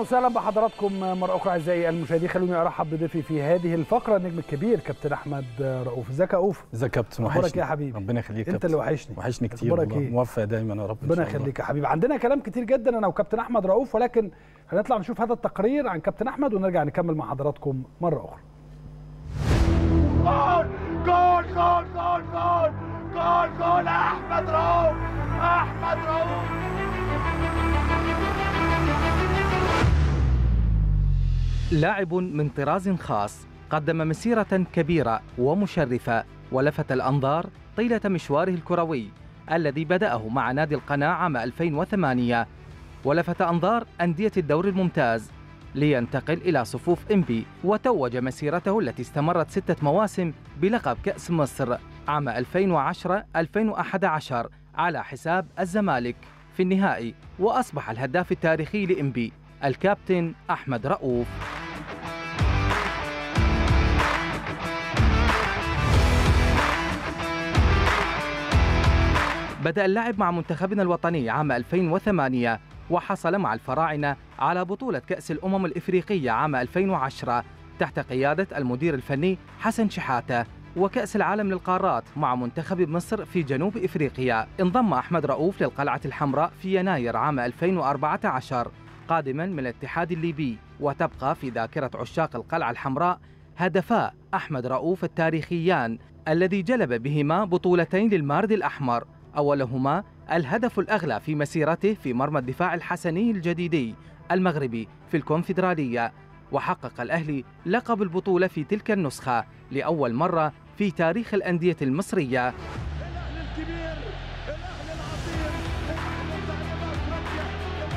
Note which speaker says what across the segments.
Speaker 1: وسهلا بحضراتكم مرة أخرى أعزائي المشاهدين خلوني أرحب بضيفي في هذه الفقرة النجم الكبير كابتن أحمد رؤوف ازيك يا أوف
Speaker 2: ازيك يا كابتن
Speaker 1: أخبارك
Speaker 2: وحشني
Speaker 1: إيه يا حبيبي
Speaker 2: ربنا يخليك
Speaker 1: أنت اللي وحشني
Speaker 2: وحشني كتير
Speaker 1: أخبارك
Speaker 2: والله
Speaker 1: إيه؟
Speaker 2: موفق دايما يا رب إن
Speaker 1: ربنا
Speaker 2: شاء الله.
Speaker 1: يخليك يا حبيبي عندنا كلام كتير جدا أنا وكابتن أحمد رؤوف ولكن هنطلع نشوف هذا التقرير عن كابتن أحمد ونرجع نكمل مع حضراتكم مرة أخرى
Speaker 3: جول جول جول جول جول جول جول احمد رؤوف احمد رؤوف
Speaker 4: لاعب من طراز خاص قدم مسيرة كبيرة ومشرفة ولفت الأنظار طيلة مشواره الكروي الذي بدأه مع نادي القناة عام 2008 ولفت أنظار أندية الدوري الممتاز لينتقل إلى صفوف إنبي وتوج مسيرته التي استمرت ستة مواسم بلقب كأس مصر عام 2010-2011 على حساب الزمالك في النهائي وأصبح الهداف التاريخي لإنبي الكابتن أحمد رؤوف بدأ اللعب مع منتخبنا الوطني عام 2008 وحصل مع الفراعنة على بطولة كأس الأمم الإفريقية عام 2010 تحت قيادة المدير الفني حسن شحاتة وكأس العالم للقارات مع منتخب مصر في جنوب إفريقيا انضم أحمد رؤوف للقلعة الحمراء في يناير عام 2014 قادما من الاتحاد الليبي وتبقى في ذاكرة عشاق القلعة الحمراء هدفا أحمد رؤوف التاريخيان الذي جلب بهما بطولتين للمارد الأحمر أولهما الهدف الأغلى في مسيرته في مرمى الدفاع الحسني الجديدي المغربي في الكونفدرالية وحقق الأهلي لقب البطولة في تلك النسخة لأول مرة في تاريخ الأندية المصرية
Speaker 3: الاهلي الكبير الاهلي العظيم الاهلي بطل افريقيا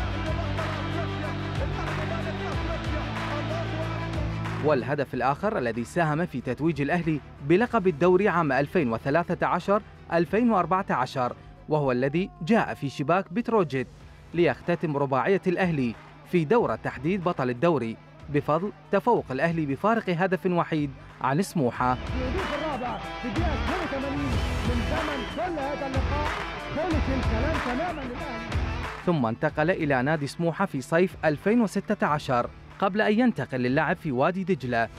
Speaker 3: الاهلي بطل افريقيا الاهلي ملك افريقيا الله اكبر
Speaker 4: والهدف الآخر الذي ساهم في تتويج الأهلي بلقب الدوري عام 2013-2014 وهو الذي جاء في شباك بتروجيت ليختتم رباعية الأهلي في دورة تحديد بطل الدوري بفضل تفوق الأهلي بفارق هدف وحيد عن سموحة
Speaker 3: في الهدف الرابع في الدقيقة 82 من زمن كل هذا اللقاء خلص الكلام تماما للاهلي
Speaker 4: ثم انتقل إلى نادي سموحة في صيف 2016 قبل أن ينتقل للعب في وادي دجلة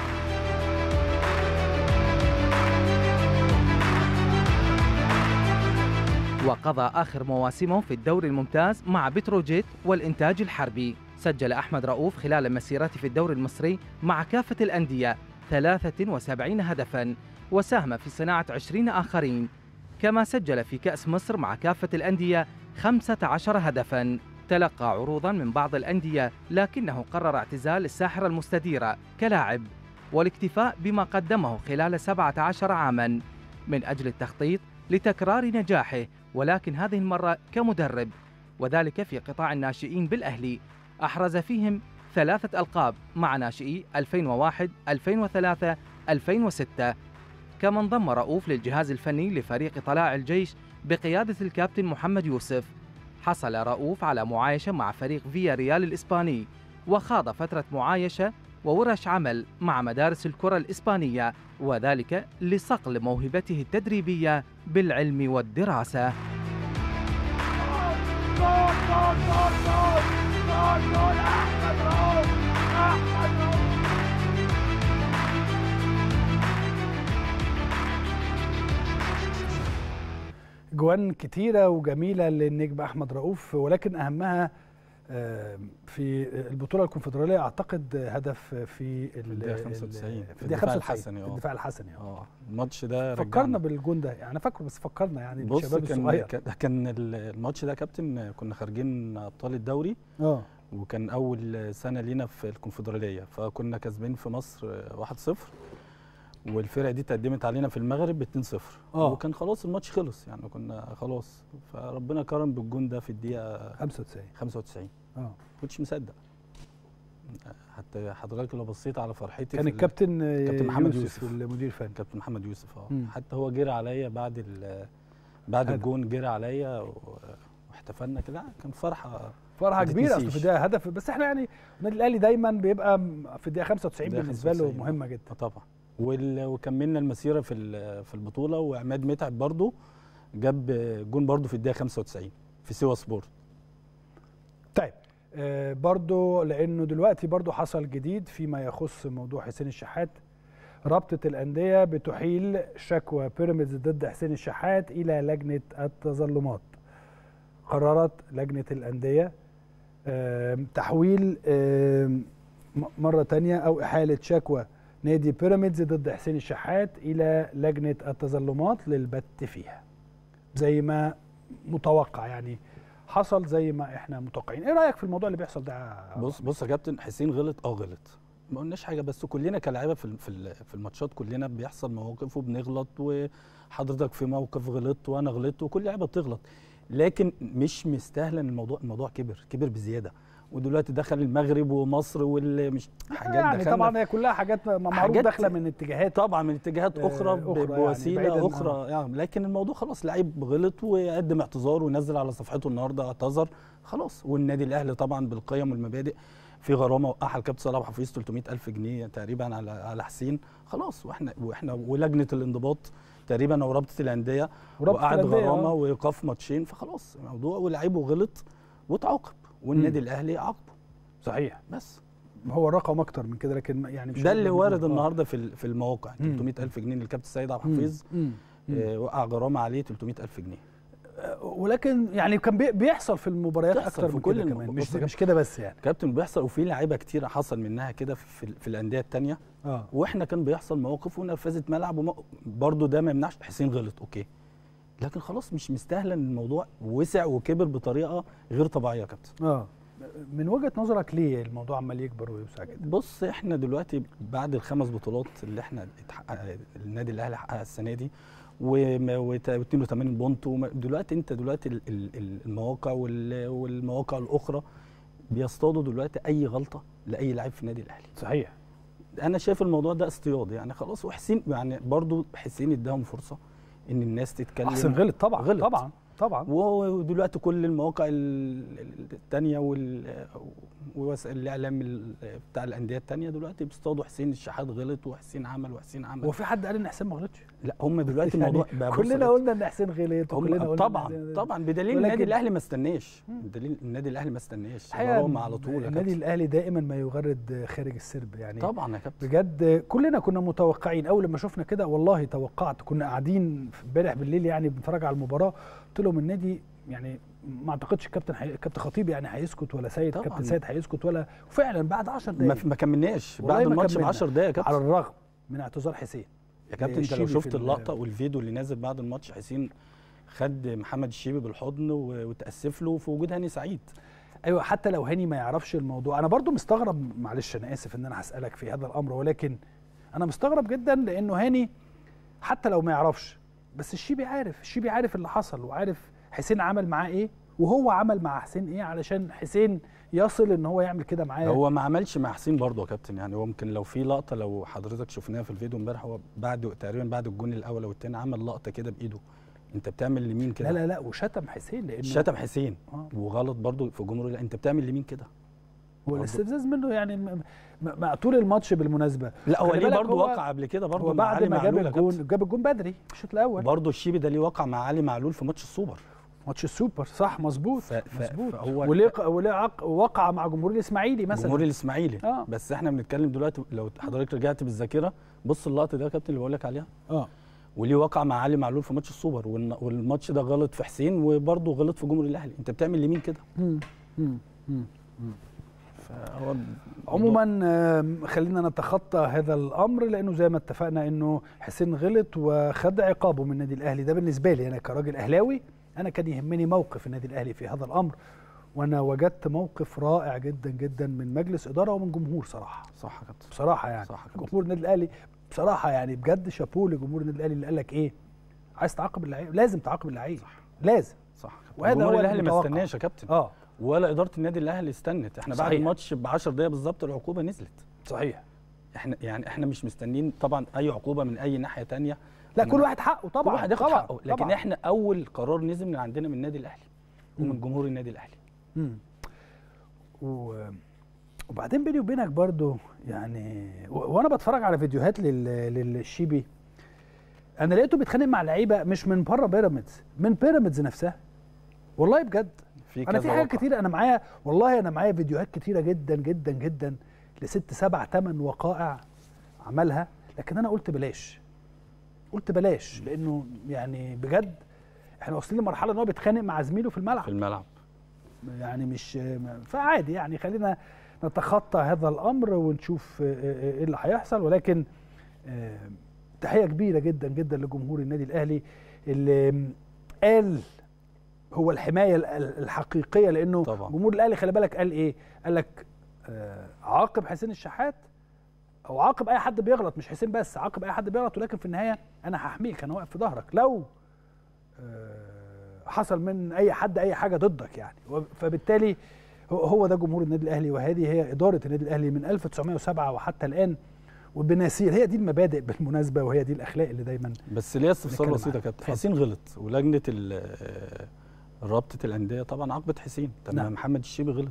Speaker 4: وقضى آخر مواسمه في الدوري الممتاز مع بتروجيت والإنتاج الحربي سجل أحمد رؤوف خلال مسيرته في الدوري المصري مع كافة الأندية 73 هدفاً وساهم في صناعة 20 آخرين كما سجل في كأس مصر مع كافة الأندية 15 هدفاً تلقى عروضا من بعض الأندية لكنه قرر اعتزال الساحرة المستديرة كلاعب والاكتفاء بما قدمه خلال 17 عاما من أجل التخطيط لتكرار نجاحه ولكن هذه المرة كمدرب وذلك في قطاع الناشئين بالأهلي أحرز فيهم ثلاثة ألقاب مع ناشئي 2001 2003 2006 كما انضم رؤوف للجهاز الفني لفريق طلائع الجيش بقيادة الكابتن محمد يوسف حصل رؤوف على معايشة مع فريق فيا ريال الإسباني وخاض فترة معايشة وورش عمل مع مدارس الكرة الإسبانية وذلك لصقل موهبته التدريبية بالعلم والدراسة
Speaker 3: جول جول جول جول جول جول احمد رؤوف احمد رؤوف
Speaker 1: جوان كتيرة وجميلة للنجم أحمد رؤوف ولكن أهمها آه، في البطولة الكونفدرالية أعتقد هدف في ال-
Speaker 2: الدقيقة
Speaker 1: ال-
Speaker 2: 95
Speaker 1: في الدقيقة 95
Speaker 2: الحسني،
Speaker 1: في
Speaker 2: آه.
Speaker 1: الدفاع الحسني آه.
Speaker 2: اه الماتش ده
Speaker 1: فكرنا
Speaker 2: رجعنا.
Speaker 1: بالجون ده يعني أنا فاكره بس فكرنا يعني
Speaker 2: بص
Speaker 1: الشباب
Speaker 2: كان
Speaker 1: الصغير
Speaker 2: كان- كان ال- الماتش ده يا كابتن كنا خارجين ابطال الدوري
Speaker 1: اه
Speaker 2: وكان اول سنه لينا في الكونفدراليه فكنا كسبانين في مصر 1-0 والفرقه دي تقدمت علينا في المغرب 2-0
Speaker 1: آه.
Speaker 2: وكان خلاص الماتش خلص يعني كنا خلاص فربنا كرم بالجون ده في الدقيقه
Speaker 1: 95
Speaker 2: 95
Speaker 1: اه
Speaker 2: كنتش مصدق حتى حضرتك لو بصيت على فرحتي
Speaker 1: كان
Speaker 2: في ال-
Speaker 1: الكابتن
Speaker 2: كابتن محمد يوسف.
Speaker 1: المدير الفني
Speaker 2: كابتن محمد يوسف اه
Speaker 1: مم.
Speaker 2: حتى هو جري عليا بعد ال بعد
Speaker 1: هدف.
Speaker 2: الجون جري عليا و- واحتفلنا كده كان فرحه
Speaker 1: فرحه
Speaker 2: ما
Speaker 1: كبيره اصل
Speaker 2: تتنسيش.
Speaker 1: في الدقيقه هدف بس احنا يعني النادي الاهلي دايما بيبقى م- في الدقيقه 95
Speaker 2: الدقيقة
Speaker 1: بالنسبه له
Speaker 2: 95.
Speaker 1: مهمه جدا
Speaker 2: آه طبعا وال- وكملنا المسيره في ال- في البطوله وعماد متعب برضو جاب جون برضو في الدقيقه 95 في سيوا سبورت
Speaker 1: طيب آه، برضو لانه دلوقتي برضو حصل جديد فيما يخص موضوع حسين الشحات رابطه الانديه بتحيل شكوى بيراميدز ضد حسين الشحات الى لجنه التظلمات قررت لجنه الانديه آم، تحويل آم، م- مره تانية او احاله شكوى نادي بيراميدز ضد حسين الشحات الى لجنه التظلمات للبت فيها زي ما متوقع يعني حصل زي ما احنا متوقعين ايه رايك في الموضوع اللي بيحصل ده يا
Speaker 2: بص بص يا كابتن حسين غلط اه غلط ما قلناش حاجه بس كلنا كلاعيبه في ال- في ال- في الماتشات كلنا بيحصل مواقف وبنغلط وحضرتك في موقف غلطت وانا غلطت وكل لعيبه بتغلط لكن مش مستاهله ان الموضوع الموضوع كبر كبر بزياده ودلوقتي دخل المغرب ومصر واللي مش حاجات
Speaker 1: يعني
Speaker 2: دخلنا
Speaker 1: طبعا هي كلها حاجات م- معروف
Speaker 2: حاجات-
Speaker 1: داخله من اتجاهات
Speaker 2: طبعا من اتجاهات
Speaker 1: آه،
Speaker 2: اخرى,
Speaker 1: أخرى يعني،
Speaker 2: بوسيله
Speaker 1: بعيداً،
Speaker 2: اخرى يعني لكن الموضوع خلاص لعيب غلط وقدم اعتذار ونزل على صفحته النهارده اعتذر خلاص والنادي الاهلي طبعا بالقيم والمبادئ في غرامه وقعها الكابتن صلاح حفيظ 300 الف جنيه تقريبا على على حسين خلاص واحنا واحنا ولجنه الانضباط تقريبا او رابطه الانديه
Speaker 1: ورابطة
Speaker 2: وقعد
Speaker 1: الأندية،
Speaker 2: غرامه
Speaker 1: آه.
Speaker 2: وايقاف ماتشين فخلاص الموضوع ولعيبه غلط وتعاقب والنادي الاهلي عاقبه
Speaker 1: صحيح
Speaker 2: بس
Speaker 1: هو الرقم اكتر من كده لكن يعني مش
Speaker 2: ده
Speaker 1: هنقدر
Speaker 2: اللي
Speaker 1: نقول.
Speaker 2: وارد
Speaker 1: آه.
Speaker 2: النهارده في ال- في المواقع
Speaker 1: مم.
Speaker 2: 300 الف جنيه للكابتن سيد عبد
Speaker 1: مم.
Speaker 2: الحفيظ
Speaker 1: مم. مم.
Speaker 2: آه، وقع غرامه عليه 300 الف جنيه
Speaker 1: ولكن يعني كان بي- بيحصل في المباريات
Speaker 2: بيحصل
Speaker 1: اكتر
Speaker 2: في
Speaker 1: من
Speaker 2: كل
Speaker 1: كده
Speaker 2: الم-
Speaker 1: كمان
Speaker 2: بص
Speaker 1: مش
Speaker 2: يا
Speaker 1: مش كده بس يعني
Speaker 2: كابتن بيحصل وفي لعيبه كتير حصل منها كده في, في الانديه التانية
Speaker 1: اه
Speaker 2: واحنا كان بيحصل مواقف ونرفزه ملعب وم... برضه ده ما يمنعش حسين غلط اوكي لكن خلاص مش مستاهله ان الموضوع وسع وكبر بطريقه غير طبيعيه يا كابتن
Speaker 1: اه من وجهه نظرك ليه الموضوع عمال يكبر ويوسع كده
Speaker 2: بص احنا دلوقتي بعد الخمس بطولات اللي احنا اتحقق النادي الاهلي حققها السنه دي و 82 بونت وما- دلوقتي انت دلوقتي ال- ال- ال- المواقع وال- والمواقع الاخرى بيصطادوا دلوقتي اي غلطه لاي لاعب في النادي الاهلي
Speaker 1: صحيح
Speaker 2: انا شايف الموضوع ده اصطياد يعني خلاص وحسين يعني برضو حسين اداهم فرصه ان الناس تتكلم
Speaker 1: احسن غلط طبعا
Speaker 2: غلط.
Speaker 1: طبعا طبعا
Speaker 2: ودلوقتي كل المواقع ال- ال- التانية وال- ووسائل الاعلام ال- بتاع الانديه التانية دلوقتي بيصطادوا حسين الشحات غلط وحسين عمل وحسين عمل
Speaker 1: هو في حد قال ان حسين ما غلطش
Speaker 2: لا هم دلوقتي
Speaker 1: يعني
Speaker 2: الموضوع بقى بص
Speaker 1: كلنا
Speaker 2: يا
Speaker 1: قلنا ان حسين غلط
Speaker 2: هم
Speaker 1: وكلنا قلنا إن
Speaker 2: طبعا
Speaker 1: حسين-
Speaker 2: طبعا بدليل
Speaker 1: ولكن-
Speaker 2: النادي الاهلي ما استناش بدليل النادي الاهلي ما استناش
Speaker 1: الحقيقة
Speaker 2: غرامه على طول يا
Speaker 1: النادي
Speaker 2: كابتن.
Speaker 1: الاهلي دائما ما يغرد خارج السرب يعني
Speaker 2: طبعا يا كابتن
Speaker 1: بجد كلنا كنا متوقعين اول لما شفنا كده والله توقعت كنا قاعدين امبارح بالليل يعني بنتفرج على المباراه قلت لهم النادي يعني ما اعتقدش الكابتن حي... الكابتن خطيب يعني هيسكت ولا سيد
Speaker 2: طبعاً.
Speaker 1: كابتن سيد هيسكت ولا وفعلا بعد 10
Speaker 2: ما,
Speaker 1: دقائق
Speaker 2: ما كملناش
Speaker 1: والله
Speaker 2: بعد
Speaker 1: ما
Speaker 2: الماتش ب
Speaker 1: كملنا.
Speaker 2: 10 دقايق يا
Speaker 1: على
Speaker 2: كابتن
Speaker 1: الرغم من اعتذار حسين
Speaker 2: يا كابتن انت لو
Speaker 1: الشيبي في
Speaker 2: شفت
Speaker 1: ال-
Speaker 2: اللقطه والفيديو اللي نازل بعد الماتش حسين خد محمد الشيبي بالحضن و- وتاسف له في وجود هاني سعيد
Speaker 1: ايوه حتى لو هاني ما يعرفش الموضوع انا برضو مستغرب معلش انا اسف ان انا هسالك في هذا الامر ولكن انا مستغرب جدا لانه هاني حتى لو ما يعرفش بس الشيبي عارف الشيبي عارف اللي حصل وعارف حسين عمل معاه ايه وهو عمل مع حسين ايه علشان حسين يصل ان هو يعمل كده معاه
Speaker 2: هو ما عملش مع حسين برضه يا كابتن يعني هو ممكن لو في لقطه لو حضرتك شفناها في الفيديو امبارح هو بعد تقريبا بعد الجون الاول او الثاني عمل لقطه كده بايده انت بتعمل لمين كده
Speaker 1: لا لا لا وشتم حسين لانه
Speaker 2: شتم حسين
Speaker 1: آه.
Speaker 2: وغلط برضه في الجمهور لا انت بتعمل لمين كده
Speaker 1: هو الاستفزاز منه يعني م- م- م- طول الماتش بالمناسبه
Speaker 2: لا هو
Speaker 1: خلي
Speaker 2: ليه
Speaker 1: بالك
Speaker 2: برضه
Speaker 1: هو-
Speaker 2: وقع قبل كده برضه
Speaker 1: هو
Speaker 2: مع
Speaker 1: بعد
Speaker 2: علي
Speaker 1: ما جاب
Speaker 2: معلول يا كابتن.
Speaker 1: الجون جاب الجون بدري في الشوط الاول
Speaker 2: برضه الشيبي ده ليه وقع مع علي معلول في ماتش السوبر
Speaker 1: ماتش السوبر صح مظبوط
Speaker 2: ف- ف-
Speaker 1: مظبوط
Speaker 2: فهو-
Speaker 1: وليه ق- وليه عق- وقع مع جمهور الاسماعيلي مثلا
Speaker 2: جمهور الاسماعيلي
Speaker 1: آه.
Speaker 2: بس احنا بنتكلم دلوقتي لو حضرتك رجعت بالذاكره بص اللقطه ده يا كابتن اللي بقول لك عليها
Speaker 1: اه
Speaker 2: وليه وقع مع علي معلول في ماتش السوبر والن- والماتش ده غلط في حسين وبرضه غلط في جمهور الاهلي انت بتعمل لمين كده
Speaker 1: مم. مم. مم.
Speaker 2: فهو
Speaker 1: عموما آم، خلينا نتخطى هذا الامر لانه زي ما اتفقنا انه حسين غلط وخد عقابه من النادي الاهلي ده بالنسبه لي انا كراجل اهلاوي انا كان يهمني موقف النادي الاهلي في هذا الامر وانا وجدت موقف رائع جدا جدا من مجلس اداره ومن جمهور صراحه
Speaker 2: صح يا كابتن
Speaker 1: بصراحه يعني
Speaker 2: صح كده.
Speaker 1: جمهور النادي الاهلي بصراحه يعني بجد شابوه لجمهور النادي الاهلي اللي قال لك ايه عايز تعاقب اللعيب لازم تعاقب اللعيب لازم
Speaker 2: صح يا كابتن.
Speaker 1: وهذا
Speaker 2: جمهور
Speaker 1: هو
Speaker 2: الاهلي ما
Speaker 1: المتوقع.
Speaker 2: استناش يا كابتن
Speaker 1: اه
Speaker 2: ولا اداره النادي الاهلي استنت احنا بعد
Speaker 1: صحيح.
Speaker 2: الماتش ب 10 دقائق بالظبط العقوبه نزلت
Speaker 1: صحيح
Speaker 2: احنا يعني احنا مش مستنيين طبعا اي عقوبه من اي نااحيه تانية
Speaker 1: لا
Speaker 2: من
Speaker 1: كل واحد حقه طبعا
Speaker 2: كل واحد ياخد
Speaker 1: طبعا
Speaker 2: حقه لكن
Speaker 1: طبعا.
Speaker 2: احنا اول قرار نزل من عندنا من النادي الاهلي ومن
Speaker 1: مم.
Speaker 2: جمهور النادي الاهلي
Speaker 1: مم. و... وبعدين بيني وبينك برضو يعني و... وانا بتفرج على فيديوهات لل... للشيبي انا لقيته بيتخانق مع لعيبه مش من بره بيراميدز من بيراميدز نفسها والله بجد
Speaker 2: في
Speaker 1: انا
Speaker 2: كذا
Speaker 1: في حاجات
Speaker 2: واقع.
Speaker 1: كتير انا معايا والله انا معايا فيديوهات كتيره جدا جدا جدا لست سبع ثمان وقائع عملها لكن انا قلت بلاش قلت بلاش لانه يعني بجد احنا واصلين لمرحله ان هو بيتخانق مع زميله في الملعب
Speaker 2: في الملعب
Speaker 1: يعني مش فعادي يعني خلينا نتخطى هذا الامر ونشوف آه، آه، ايه اللي هيحصل ولكن آه، تحيه كبيره جدا جدا لجمهور النادي الاهلي اللي قال هو الحمايه ال- ال- الحقيقيه لانه
Speaker 2: طبعا.
Speaker 1: جمهور الاهلي خلي بالك قال ايه؟ قال لك آه، عاقب حسين الشحات او عاقب اي حد بيغلط مش حسين بس عاقب اي حد بيغلط ولكن في النهايه انا هحميك انا واقف في ظهرك لو آه، حصل من اي حد اي حاجه ضدك يعني و- فبالتالي هو- هو ده جمهور النادي الاهلي وهذه هي اداره النادي الاهلي من 1907 وحتى الان وبنسير هي دي المبادئ بالمناسبه وهي دي الاخلاق اللي دايما
Speaker 2: بس ليا استفسار
Speaker 1: نتكلم
Speaker 2: بسيط يا
Speaker 1: عنها.
Speaker 2: كابتن
Speaker 1: اتفضل.
Speaker 2: حسين غلط ولجنه ال- آه، رابطه الانديه طبعا عاقبت حسين طب ما
Speaker 1: نعم.
Speaker 2: محمد الشيبي غلط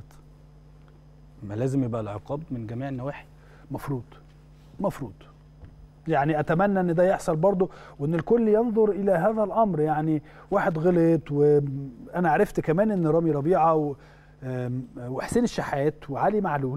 Speaker 2: ما لازم يبقى العقاب من جميع النواحي
Speaker 1: مفروض مفروض يعني اتمنى ان ده يحصل برضه وان الكل ينظر الى هذا الامر يعني واحد غلط وانا عرفت كمان ان رامي ربيعه و- آم، وحسين الشحات وعلي معلول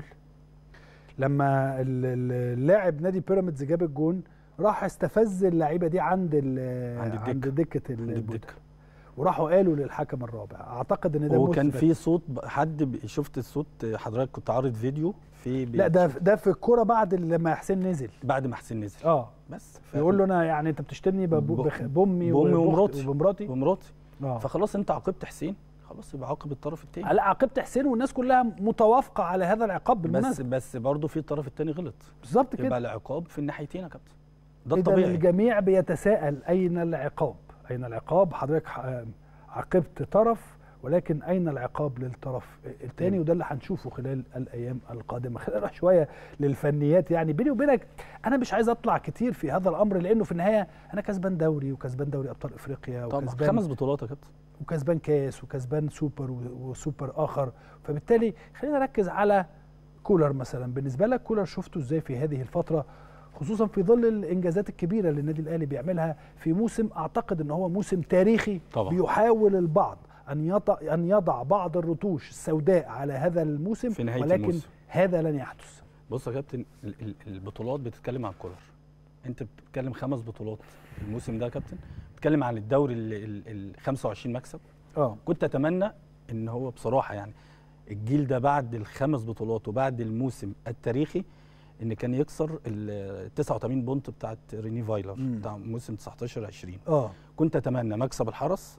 Speaker 1: لما ال- ال- اللاعب نادي بيراميدز جاب الجون راح استفز اللعيبه دي عند ال-
Speaker 2: عند الدكة.
Speaker 1: عند دكه ال-
Speaker 2: عند
Speaker 1: البودة.
Speaker 2: الدكة.
Speaker 1: وراحوا قالوا للحكم الرابع اعتقد ان ده
Speaker 2: وكان
Speaker 1: مثبت.
Speaker 2: في صوت ب- حد ب- شفت الصوت حضرتك كنت عارض فيديو في
Speaker 1: لا ده ده في الكوره بعد لما حسين نزل
Speaker 2: بعد ما حسين نزل
Speaker 1: اه
Speaker 2: بس ف-
Speaker 1: يقول له انا يعني انت بتشتمني بب-
Speaker 2: ب-
Speaker 1: بخ- بامي
Speaker 2: بأمي
Speaker 1: وبأختي
Speaker 2: ومراتي.
Speaker 1: وبمراتي
Speaker 2: ومراتي
Speaker 1: اه
Speaker 2: فخلاص انت عاقبت حسين خلاص يبقى عاقب الطرف الثاني
Speaker 1: لا عاقبت حسين والناس كلها متوافقه على هذا العقاب
Speaker 2: بس
Speaker 1: بالمناسبه
Speaker 2: بس برضه في الطرف الثاني غلط
Speaker 1: بالظبط
Speaker 2: يبقى
Speaker 1: كده
Speaker 2: العقاب في الناحيتين يا كابتن ده
Speaker 1: اذا
Speaker 2: الطبيعي
Speaker 1: الجميع بيتساءل اين العقاب اين العقاب حضرتك ح- عاقبت طرف ولكن اين العقاب للطرف الثاني وده اللي هنشوفه خلال الايام القادمه خلينا نروح شويه للفنيات يعني بيني وبينك انا مش عايز اطلع كتير في هذا الامر لانه في النهايه انا كسبان دوري وكسبان دوري ابطال افريقيا
Speaker 2: طبعا
Speaker 1: وكسبان
Speaker 2: خمس بطولات يا كابتن
Speaker 1: وكسبان كاس وكسبان سوبر و- وسوبر اخر فبالتالي خلينا نركز على كولر مثلا بالنسبه لك كولر شفته ازاي في هذه الفتره خصوصا في ظل الانجازات الكبيره اللي النادي الاهلي بيعملها في موسم اعتقد ان هو موسم تاريخي
Speaker 2: طبعا.
Speaker 1: بيحاول البعض ان يضع ان يضع بعض الرتوش السوداء على هذا الموسم
Speaker 2: في نهاية
Speaker 1: ولكن
Speaker 2: الموسم.
Speaker 1: هذا لن يحدث
Speaker 2: بص يا كابتن ال- ال- البطولات بتتكلم عن كولر انت بتتكلم خمس بطولات الموسم ده يا كابتن بتتكلم عن الدوري ال ال 25 مكسب
Speaker 1: اه
Speaker 2: كنت اتمنى ان هو بصراحه يعني الجيل ده بعد الخمس بطولات وبعد الموسم التاريخي ان كان يكسر ال 89 بونت بتاعت ريني فايلر
Speaker 1: مم.
Speaker 2: بتاع موسم 19 20
Speaker 1: اه
Speaker 2: كنت اتمنى مكسب الحرس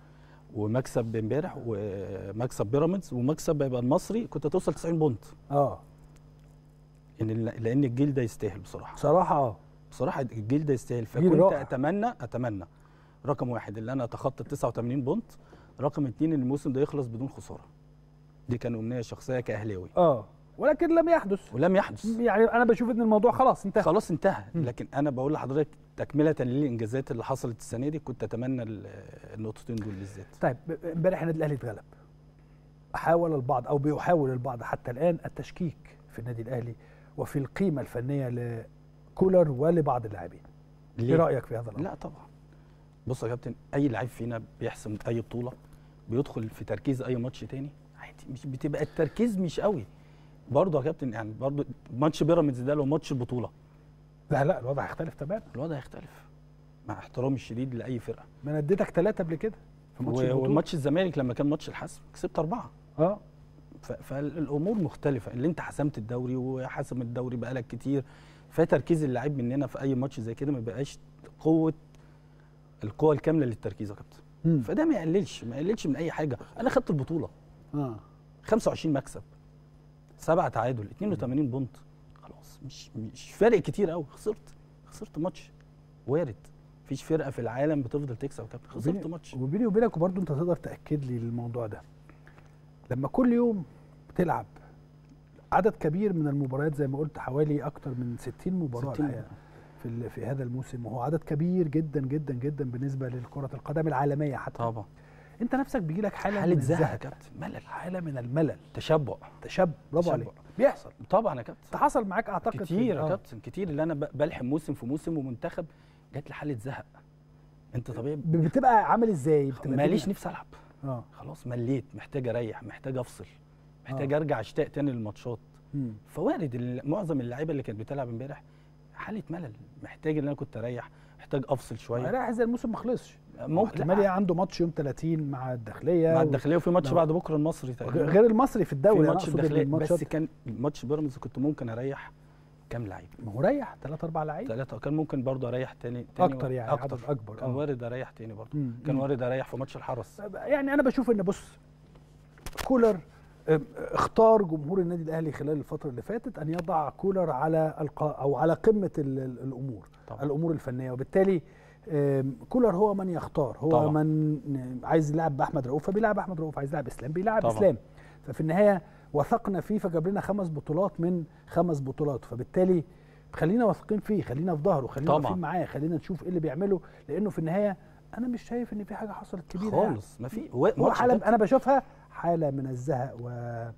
Speaker 2: ومكسب امبارح ومكسب بيراميدز ومكسب يبقى المصري كنت توصل 90 بونت
Speaker 1: اه
Speaker 2: يعني لان الجيل ده يستاهل بصراحه
Speaker 1: بصراحه اه
Speaker 2: بصراحه الجيل ده يستاهل
Speaker 1: جيل
Speaker 2: فكنت
Speaker 1: رائع.
Speaker 2: اتمنى اتمنى رقم واحد اللي انا اتخطى 89 بونت رقم اتنين ان الموسم ده يخلص بدون خساره دي كان امنيه شخصيه كاهلاوي
Speaker 1: اه ولكن لم يحدث
Speaker 2: ولم يحدث
Speaker 1: يعني انا بشوف ان الموضوع خلاص انتهى
Speaker 2: خلاص انتهى
Speaker 1: مم.
Speaker 2: لكن انا بقول لحضرتك تكمله للانجازات اللي حصلت السنه دي كنت اتمنى ال- النقطتين دول بالذات
Speaker 1: طيب امبارح النادي الاهلي اتغلب حاول البعض او بيحاول البعض حتى الان التشكيك في النادي الاهلي وفي القيمه الفنيه لكولر ولبعض اللاعبين ايه
Speaker 2: ليه؟
Speaker 1: رايك في هذا الامر
Speaker 2: لا طبعا بص يا كابتن اي لعيب فينا بيحسم اي بطوله بيدخل في تركيز اي ماتش تاني عادي مش بتبقى التركيز مش قوي برضه يا كابتن يعني برضه ماتش بيراميدز ده لو ماتش البطوله
Speaker 1: لا لا الوضع هيختلف تماما
Speaker 2: الوضع هيختلف مع احترامي الشديد لاي فرقه
Speaker 1: ما انا اديتك ثلاثه قبل كده في ماتش
Speaker 2: و-
Speaker 1: البطولة.
Speaker 2: وماتش الزمالك لما كان ماتش الحسم كسبت اربعه
Speaker 1: اه
Speaker 2: ف- فالامور مختلفه اللي انت حسمت الدوري وحسم الدوري بقالك كتير فتركيز اللاعب مننا في اي ماتش زي كده ما بقاش قوه القوه الكامله للتركيز يا كابتن
Speaker 1: مم.
Speaker 2: فده ما يقللش ما يقللش من اي حاجه انا خدت البطوله
Speaker 1: اه
Speaker 2: 25 مكسب سبعة تعادل 82 بونت خلاص مش مش فارق كتير قوي خسرت خسرت ماتش وارد مفيش فرقه في العالم بتفضل تكسب يا كابتن خسرت
Speaker 1: وبيني-
Speaker 2: ماتش
Speaker 1: وبيني وبينك وبرضه انت تقدر تاكد لي الموضوع ده لما كل يوم بتلعب عدد كبير من المباريات زي ما قلت حوالي اكتر من 60 مباراه
Speaker 2: 60
Speaker 1: الحقيقه في ال- في هذا الموسم وهو عدد كبير جدا جدا جدا بالنسبه لكره القدم العالميه حتى
Speaker 2: طبعا
Speaker 1: انت نفسك بيجي لك حاله
Speaker 2: حاله
Speaker 1: من
Speaker 2: زهق يا
Speaker 1: الزهق
Speaker 2: كابتن ملل
Speaker 1: حاله من الملل
Speaker 2: تشبع
Speaker 1: تشب برافو
Speaker 2: تشبع.
Speaker 1: عليك بيحصل
Speaker 2: طبعا يا كابتن
Speaker 1: ده حصل معاك اعتقد في-
Speaker 2: كتير يا
Speaker 1: آه.
Speaker 2: كابتن كتير اللي انا ب- بلحم موسم في موسم ومنتخب جات لي حاله زهق انت طبيعي
Speaker 1: ب- بتبقى عامل ازاي بتبقى
Speaker 2: ماليش
Speaker 1: الدنيا-
Speaker 2: نفسي العب
Speaker 1: اه
Speaker 2: خلاص مليت محتاج اريح محتاج افصل محتاج ارجع اشتاق تاني للماتشات
Speaker 1: مم.
Speaker 2: فوارد ال- معظم اللعيبه اللي كانت بتلعب امبارح حاله ملل محتاج ان انا كنت اريح محتاج افصل شويه
Speaker 1: رايح زي الموسم ما خلصش
Speaker 2: ممكن
Speaker 1: احتمال
Speaker 2: لا،
Speaker 1: عنده ماتش يوم 30 مع الداخليه
Speaker 2: مع
Speaker 1: و-
Speaker 2: الداخليه وفي ماتش
Speaker 1: لو-
Speaker 2: بعد بكره المصري تقريبا
Speaker 1: غير المصري في الدوري
Speaker 2: في
Speaker 1: أنا
Speaker 2: ماتش
Speaker 1: أقصد
Speaker 2: الداخليه
Speaker 1: الماتشات-
Speaker 2: بس كان ماتش بيراميدز كنت ممكن اريح كام لعيب
Speaker 1: ما هو ريح ثلاث اربع لعيبه
Speaker 2: ثلاثه كان ممكن برضه اريح تاني, تاني
Speaker 1: اكتر يعني
Speaker 2: اكتر
Speaker 1: عدد اكبر
Speaker 2: كان
Speaker 1: آه.
Speaker 2: وارد اريح تاني برضه
Speaker 1: مم.
Speaker 2: كان
Speaker 1: مم.
Speaker 2: وارد اريح في ماتش الحرس
Speaker 1: يعني انا بشوف ان بص كولر ام، اختار جمهور النادي الاهلي خلال الفتره اللي فاتت ان يضع كولر على الق... او على قمه ال- ال- الامور
Speaker 2: طبعا.
Speaker 1: الامور الفنيه وبالتالي ام، كولر هو من يختار هو
Speaker 2: طبعا.
Speaker 1: من عايز يلعب باحمد رؤوف فبيلعب احمد رؤوف عايز يلعب اسلام بيلعب
Speaker 2: طبعا.
Speaker 1: اسلام ففي النهايه وثقنا فيه فجاب لنا خمس بطولات من خمس بطولات فبالتالي خلينا واثقين فيه خلينا في ظهره خلينا
Speaker 2: طبعا.
Speaker 1: واقفين معاه خلينا نشوف ايه اللي بيعمله لانه في النهايه انا مش شايف ان في حاجه حصلت كبيره يعني.
Speaker 2: خالص ما في و-
Speaker 1: هو
Speaker 2: ماتش
Speaker 1: حالة
Speaker 2: كابتن
Speaker 1: انا بشوفها حاله من الزهق و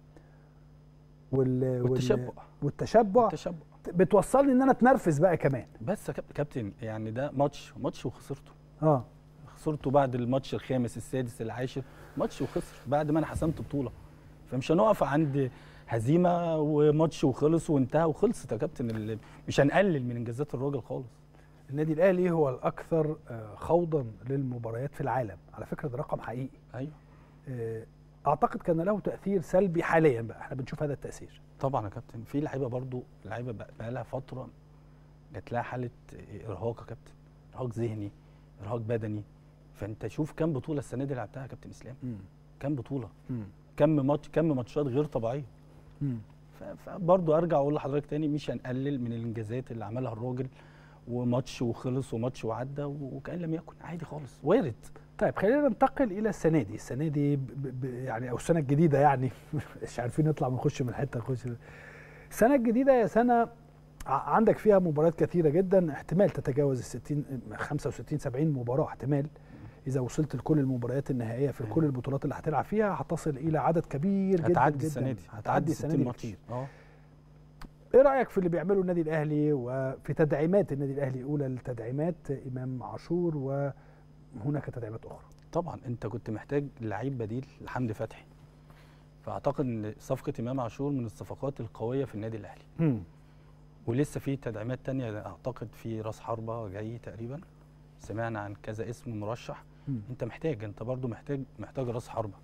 Speaker 1: وال...
Speaker 2: والتشبع
Speaker 1: والتشبع
Speaker 2: التشبع
Speaker 1: بتوصلني ان انا اتنرفز بقى كمان
Speaker 2: بس يا كاب- كابتن يعني ده ماتش ماتش وخسرته
Speaker 1: اه
Speaker 2: خسرته بعد الماتش الخامس السادس العاشر ماتش وخسر بعد ما انا حسمت بطوله فمش هنقف عند هزيمه وماتش وخلص وانتهى وخلصت يا كابتن ال- مش هنقلل من انجازات الراجل خالص
Speaker 1: النادي الاهلي هو الاكثر آه، خوضا للمباريات في العالم على فكره ده رقم حقيقي
Speaker 2: ايوه
Speaker 1: آه، اعتقد كان له تاثير سلبي حاليا بقى احنا بنشوف هذا التاثير
Speaker 2: طبعا يا كابتن في لعيبه برضو لعيبه بقى بقى لها فتره جات لها حاله ارهاق يا كابتن ارهاق ذهني ارهاق بدني فانت شوف كام بطوله السنه دي لعبتها يا كابتن اسلام كام بطوله كم ماتش كم ماتشات غير طبيعيه ف- فبرضه ارجع اقول لحضرتك تاني مش هنقلل من الانجازات اللي عملها الراجل وماتش وخلص وماتش وعدى وكان لم يكن عادي خالص وارد
Speaker 1: طيب خلينا ننتقل الى السنه دي السنه دي ب ب يعني او السنه الجديده يعني مش عارفين نطلع ونخش من حته نخش من- السنه الجديده يا سنه ع- عندك فيها مباريات كثيره جدا احتمال تتجاوز ال 60 65 70 مباراه احتمال اذا وصلت لكل المباريات النهائيه في كل البطولات اللي هتلعب فيها هتصل الى عدد كبير جدا
Speaker 2: هتعدي
Speaker 1: جدا
Speaker 2: السنه دي
Speaker 1: هتعدي السنه
Speaker 2: 60
Speaker 1: دي
Speaker 2: ماتش
Speaker 1: كتير
Speaker 2: اه
Speaker 1: ايه رايك في اللي بيعمله النادي الاهلي وفي تدعيمات النادي الاهلي اولى التدعيمات امام عاشور وهناك تدعيمات اخرى
Speaker 2: طبعا انت كنت محتاج لعيب بديل لحمدي فتحي فاعتقد ان صفقه امام عاشور من الصفقات القويه في النادي الاهلي ولسه في تدعيمات تانية اعتقد في راس حربه جاي تقريبا سمعنا عن كذا اسم مرشح
Speaker 1: مم.
Speaker 2: انت محتاج انت برضو محتاج محتاج راس حربه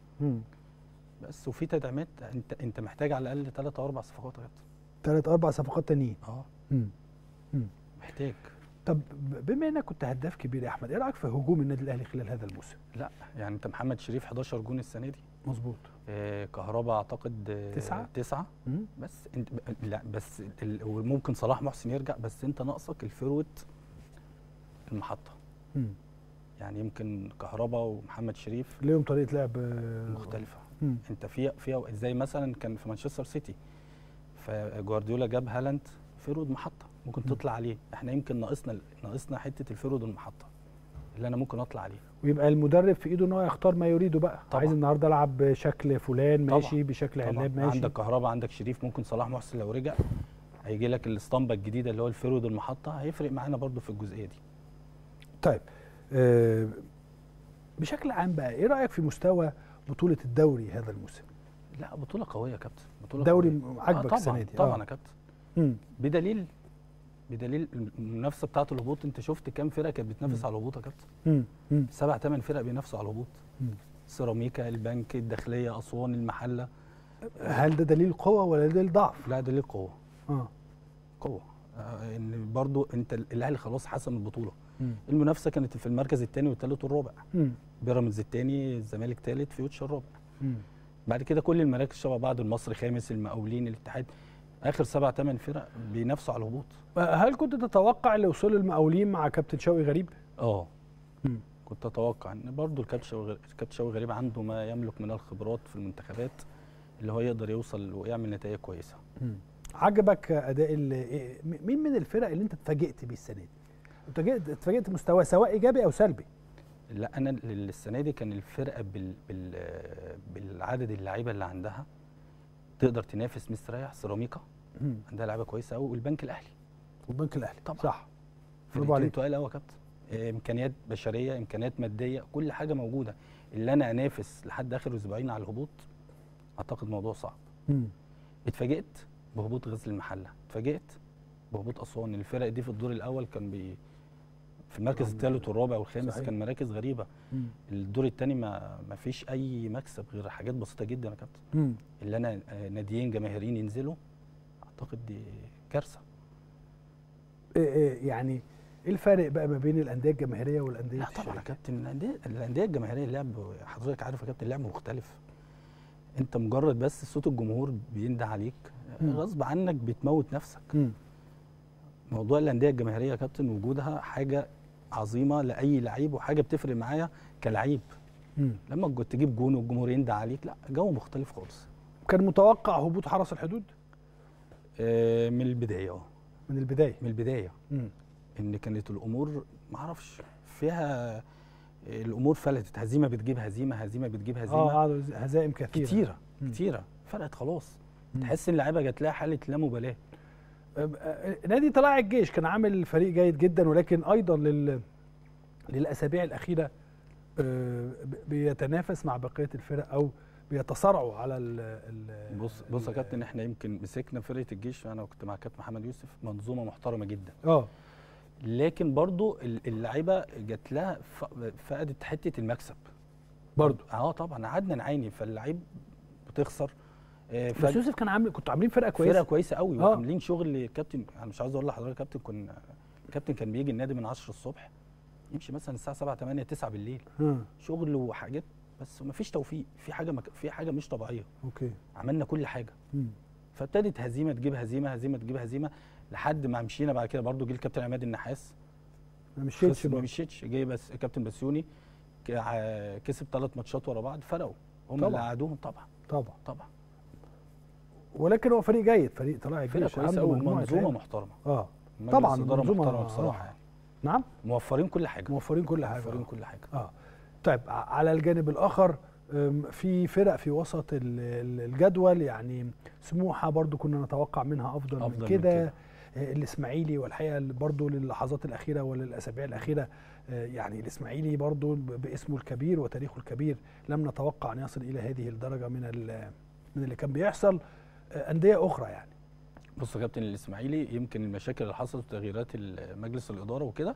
Speaker 2: بس وفي تدعيمات انت انت محتاج على الاقل ثلاث او اربع صفقات يا كابتن
Speaker 1: ثلاث اربع صفقات تانيين
Speaker 2: اه
Speaker 1: مم. مم.
Speaker 2: محتاج
Speaker 1: طب بما انك كنت هداف كبير يا احمد ايه رايك في هجوم النادي الاهلي خلال هذا الموسم
Speaker 2: لا يعني انت محمد شريف 11 جون السنه دي
Speaker 1: مظبوط
Speaker 2: آه كهربا اعتقد آه
Speaker 1: تسعة؟
Speaker 2: تسعة بس انت لا بس ال- وممكن صلاح محسن يرجع بس انت ناقصك الفروت المحطه يعني يمكن كهربا ومحمد شريف
Speaker 1: ليهم طريقه لعب آه،
Speaker 2: مختلفه
Speaker 1: مم.
Speaker 2: انت في في زي مثلا كان في مانشستر سيتي فجوارديولا جاب هالاند فرود محطه ممكن
Speaker 1: مم.
Speaker 2: تطلع عليه احنا يمكن ناقصنا ناقصنا حته الفرود المحطه اللي انا ممكن اطلع عليه
Speaker 1: ويبقى المدرب في ايده ان هو يختار ما يريده بقى
Speaker 2: طبعا.
Speaker 1: عايز النهارده العب بشكل فلان
Speaker 2: طبعا.
Speaker 1: ماشي بشكل
Speaker 2: طبعا
Speaker 1: علاب ماشي
Speaker 2: عندك كهربا عندك شريف ممكن صلاح محسن لو رجع هيجي لك الاسطمبه الجديده اللي هو الفرود المحطه هيفرق معانا برضو في الجزئيه دي
Speaker 1: طيب آه بشكل عام بقى ايه رايك في مستوى بطوله الدوري هذا الموسم
Speaker 2: لا بطوله قويه يا كابتن بطوله
Speaker 1: دوري
Speaker 2: قوية.
Speaker 1: عاجبك
Speaker 2: طبعا
Speaker 1: السنه دي
Speaker 2: طبعا
Speaker 1: آه.
Speaker 2: يا كابتن
Speaker 1: مم.
Speaker 2: بدليل بدليل المنافسه بتاعه الهبوط انت شفت كام فرقه كانت بتنافس
Speaker 1: مم.
Speaker 2: على الهبوط يا كابتن
Speaker 1: مم. مم.
Speaker 2: سبع ثمان فرق بينافسوا على الهبوط
Speaker 1: مم.
Speaker 2: سيراميكا البنك الداخليه اسوان المحله
Speaker 1: هل ده دليل قوه ولا دليل ضعف
Speaker 2: لا دليل قوه
Speaker 1: اه
Speaker 2: قوه آه، ان برضو انت الاهلي خلاص حسم البطوله
Speaker 1: مم.
Speaker 2: المنافسه كانت في المركز الثاني والثالث والرابع
Speaker 1: مم.
Speaker 2: بيراميدز الثاني الزمالك ثالث فيوتشر الرابع
Speaker 1: مم.
Speaker 2: بعد كده كل المراكز شبه بعض المصري خامس المقاولين الاتحاد اخر سبع ثمان فرق بينافسوا على الهبوط
Speaker 1: هل كنت تتوقع اللي وصل المقاولين مع كابتن شوقي غريب؟
Speaker 2: اه
Speaker 1: مم.
Speaker 2: كنت اتوقع ان برضو الكابتن شوقي غريب الكابتن شوقي غريب عنده ما يملك من الخبرات في المنتخبات اللي هو يقدر يوصل ويعمل نتائج كويسه
Speaker 1: عجبك اداء ال- إيه- م- مين من الفرق اللي انت اتفاجئت بيه السنه دي؟ اتفاجئت اتفاجئت مستواه سواء ايجابي او سلبي
Speaker 2: لا انا ال- السنه دي كان الفرقه بال بال بالعدد اللعيبه اللي عندها تقدر تنافس مستريح سيراميكا عندها لعيبه كويسه قوي والبنك الاهلي
Speaker 1: والبنك الاهلي
Speaker 2: طبعا.
Speaker 1: صح برافو
Speaker 2: فرقتين
Speaker 1: عليك
Speaker 2: تقال قوي يا كابتن آه، امكانيات بشريه امكانيات ماديه كل حاجه موجوده اللي انا انافس لحد اخر اسبوعين على الهبوط اعتقد موضوع صعب
Speaker 1: مم.
Speaker 2: اتفاجئت بهبوط غزل المحله اتفاجئت بهبوط اسوان الفرق دي في الدور الاول كان بي في المركز
Speaker 1: طبعاً.
Speaker 2: الثالث والرابع والخامس
Speaker 1: صحيح.
Speaker 2: كان مراكز غريبه
Speaker 1: مم.
Speaker 2: الدور الثاني ما ما فيش اي مكسب غير حاجات بسيطه جدا يا كابتن
Speaker 1: مم.
Speaker 2: اللي انا آه، ناديين جماهيريين ينزلوا اعتقد دي كارثه
Speaker 1: إيه إيه يعني ايه الفرق بقى ما بين الانديه الجماهيريه والانديه
Speaker 2: لا طبعا يا
Speaker 1: الشركات؟
Speaker 2: كابتن الانديه الانديه الجماهيريه اللعب حضرتك عارف يا كابتن اللعب مختلف انت مجرد بس صوت الجمهور بينده عليك
Speaker 1: مم.
Speaker 2: غصب عنك بتموت نفسك
Speaker 1: مم.
Speaker 2: موضوع الانديه الجماهيريه يا كابتن وجودها حاجه عظيمه لاي لعيب وحاجه بتفرق معايا كلعيب
Speaker 1: مم.
Speaker 2: لما الج- تجيب جون والجمهور ينده عليك لا جو مختلف خالص
Speaker 1: كان متوقع هبوط حرس الحدود
Speaker 2: آه، من البدايه اه
Speaker 1: من البدايه
Speaker 2: من البدايه
Speaker 1: مم.
Speaker 2: ان كانت الامور معرفش فيها الامور فلتت هزيمه بتجيب هزيمه هزيمه بتجيب
Speaker 1: اه
Speaker 2: هزيمه
Speaker 1: قعدوا هزائم كثيره
Speaker 2: كتيره
Speaker 1: مم.
Speaker 2: كتيره فرقت خلاص
Speaker 1: مم.
Speaker 2: تحس ان اللعيبه جات لها حاله لا مبالاه
Speaker 1: آه، آه، نادي طلائع الجيش كان عامل فريق جيد جدا ولكن ايضا لل للاسابيع الاخيره آه، ب- بيتنافس مع بقيه الفرق او بيتصارعوا على ال ال
Speaker 2: بص بص يا
Speaker 1: ال-
Speaker 2: كابتن احنا يمكن مسكنا فرقه الجيش انا كنت مع كابتن محمد يوسف منظومه محترمه جدا
Speaker 1: اه
Speaker 2: لكن برضو ال- اللعيبه جات لها ف- فقدت حته المكسب
Speaker 1: برضو
Speaker 2: اه طبعا قعدنا نعاني فاللعيب بتخسر آه،
Speaker 1: بس
Speaker 2: فجأة
Speaker 1: يوسف كان عامل كنتوا عاملين فرقه كويسه
Speaker 2: فرقه كويسه قوي
Speaker 1: آه.
Speaker 2: وعاملين شغل كابتن انا مش عاوز اقول لحضرتك كابتن كنا كابتن كان بيجي النادي من 10 الصبح يمشي مثلا الساعه 7 8 9 بالليل
Speaker 1: اه
Speaker 2: شغل وحاجات بس ما فيش توفيق في حاجه مك... في حاجه مش طبيعيه
Speaker 1: اوكي
Speaker 2: عملنا كل حاجه
Speaker 1: مم.
Speaker 2: فابتدت هزيمه تجيب هزيمه هزيمه تجيب هزيمه لحد ما مشينا بعد كده برضو جه الكابتن عماد النحاس
Speaker 1: ما مشيتش
Speaker 2: خسر- ما
Speaker 1: برضو.
Speaker 2: مشيتش جه بس كابتن بسيوني ك- ع- كسب ثلاث ماتشات ورا بعض فرقوا هم
Speaker 1: طبعاً.
Speaker 2: اللي قعدوهم طبعا
Speaker 1: طبعا
Speaker 2: طبعا
Speaker 1: ولكن هو فريق جيد فريق طلائع
Speaker 2: فرقه
Speaker 1: الجيش
Speaker 2: كويسه
Speaker 1: عنده
Speaker 2: قوي
Speaker 1: مجموعة
Speaker 2: منظومه
Speaker 1: لعيبة.
Speaker 2: محترمه
Speaker 1: اه
Speaker 2: مجلس
Speaker 1: طبعاً،
Speaker 2: إدارة
Speaker 1: منظومة-
Speaker 2: محترمه بصراحه يعني
Speaker 1: نعم
Speaker 2: موفرين كل حاجه
Speaker 1: موفرين كل حاجه
Speaker 2: موفرين
Speaker 1: آه.
Speaker 2: كل حاجه
Speaker 1: اه طيب ع- على الجانب الاخر أم، في فرق في وسط ال- ال- الجدول يعني سموحه برضو كنا نتوقع منها افضل,
Speaker 2: أفضل
Speaker 1: من
Speaker 2: من
Speaker 1: كده
Speaker 2: كده.
Speaker 1: آه، الاسماعيلي والحقيقه برضو للحظات الاخيره وللاسابيع الاخيره آه، يعني الاسماعيلي برضو ب- باسمه الكبير وتاريخه الكبير لم نتوقع ان يصل الى هذه الدرجه من ال- من اللي كان بيحصل آه، انديه اخرى يعني
Speaker 2: بص يا كابتن الاسماعيلي يمكن المشاكل اللي حصلت وتغييرات ال- مجلس الاداره وكده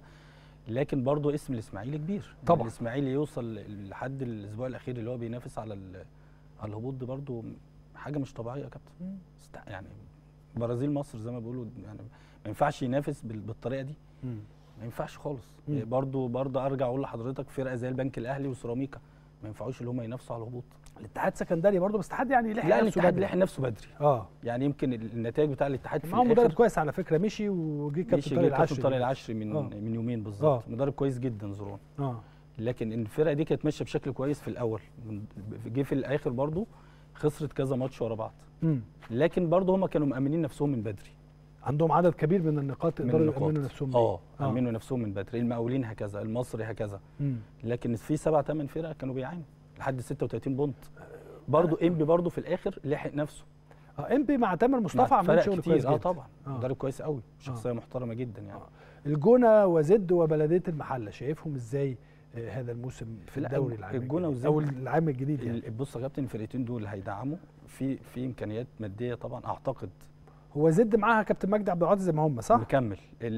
Speaker 2: لكن برضه اسم الاسماعيلي كبير
Speaker 1: طبعاً.
Speaker 2: الاسماعيلي يوصل لحد الاسبوع الاخير اللي هو بينافس على ال- على الهبوط دي برضه حاجه مش طبيعيه يا كابتن است- يعني برازيل مصر زي ما بيقولوا يعني ما ينفعش ينافس بال- بالطريقه دي ما ينفعش خالص
Speaker 1: مم.
Speaker 2: برضه برضه ارجع اقول لحضرتك فرقه زي البنك الاهلي وسيراميكا ما ينفعوش اللي هم ينافسوا على الهبوط
Speaker 1: الاتحاد سكندري برضو بس الاتحاد يعني لحق
Speaker 2: لا
Speaker 1: نفسه
Speaker 2: الاتحاد
Speaker 1: بدري.
Speaker 2: لحق نفسه بدري
Speaker 1: اه
Speaker 2: يعني يمكن النتائج بتاع الاتحاد في
Speaker 1: معاهم مدرب
Speaker 2: الاخر
Speaker 1: كويس على فكره مشي وجه كابتن
Speaker 2: ماشي
Speaker 1: طارق
Speaker 2: جه كابتن
Speaker 1: العشري
Speaker 2: طارق العشري من
Speaker 1: آه.
Speaker 2: من يومين بالظبط
Speaker 1: آه.
Speaker 2: مدرب كويس جدا زرون
Speaker 1: اه
Speaker 2: لكن الفرقه دي كانت ماشيه بشكل كويس في الاول من- جه في الاخر برضو خسرت كذا ماتش ورا بعض
Speaker 1: مم.
Speaker 2: لكن برضو هم كانوا مأمنين نفسهم من بدري
Speaker 1: عندهم عدد كبير من النقاط
Speaker 2: من
Speaker 1: يقدروا
Speaker 2: النقاط.
Speaker 1: يأمنوا نفسهم بيه.
Speaker 2: اه أمنوا نفسهم من بدري المقاولين هكذا المصري هكذا
Speaker 1: مم.
Speaker 2: لكن في سبع ثمان فرق كانوا بيعانوا لحد 36 بونت برضو انبي برضو في الاخر لحق نفسه
Speaker 1: اه امبي مع تامر مصطفى
Speaker 2: مع
Speaker 1: عاملين
Speaker 2: فرق
Speaker 1: شغل
Speaker 2: كتير
Speaker 1: كويس
Speaker 2: اه
Speaker 1: جدا
Speaker 2: طبعا
Speaker 1: آه.
Speaker 2: مدرب كويس قوي شخصيه محترمه جدا يعني
Speaker 1: آه. الجونه وزد وبلديه المحله شايفهم ازاي آه هذا الموسم في
Speaker 2: لا،
Speaker 1: الدوري العام
Speaker 2: الجونة
Speaker 1: الجديد؟
Speaker 2: وزد-
Speaker 1: او العام الجديد يعني
Speaker 2: ال- بص يا كابتن الفرقتين دول هيدعموا في في امكانيات ماديه طبعا اعتقد
Speaker 1: هو زد معاها كابتن مجدي عبد العاطي زي ما هم صح؟
Speaker 2: مكمل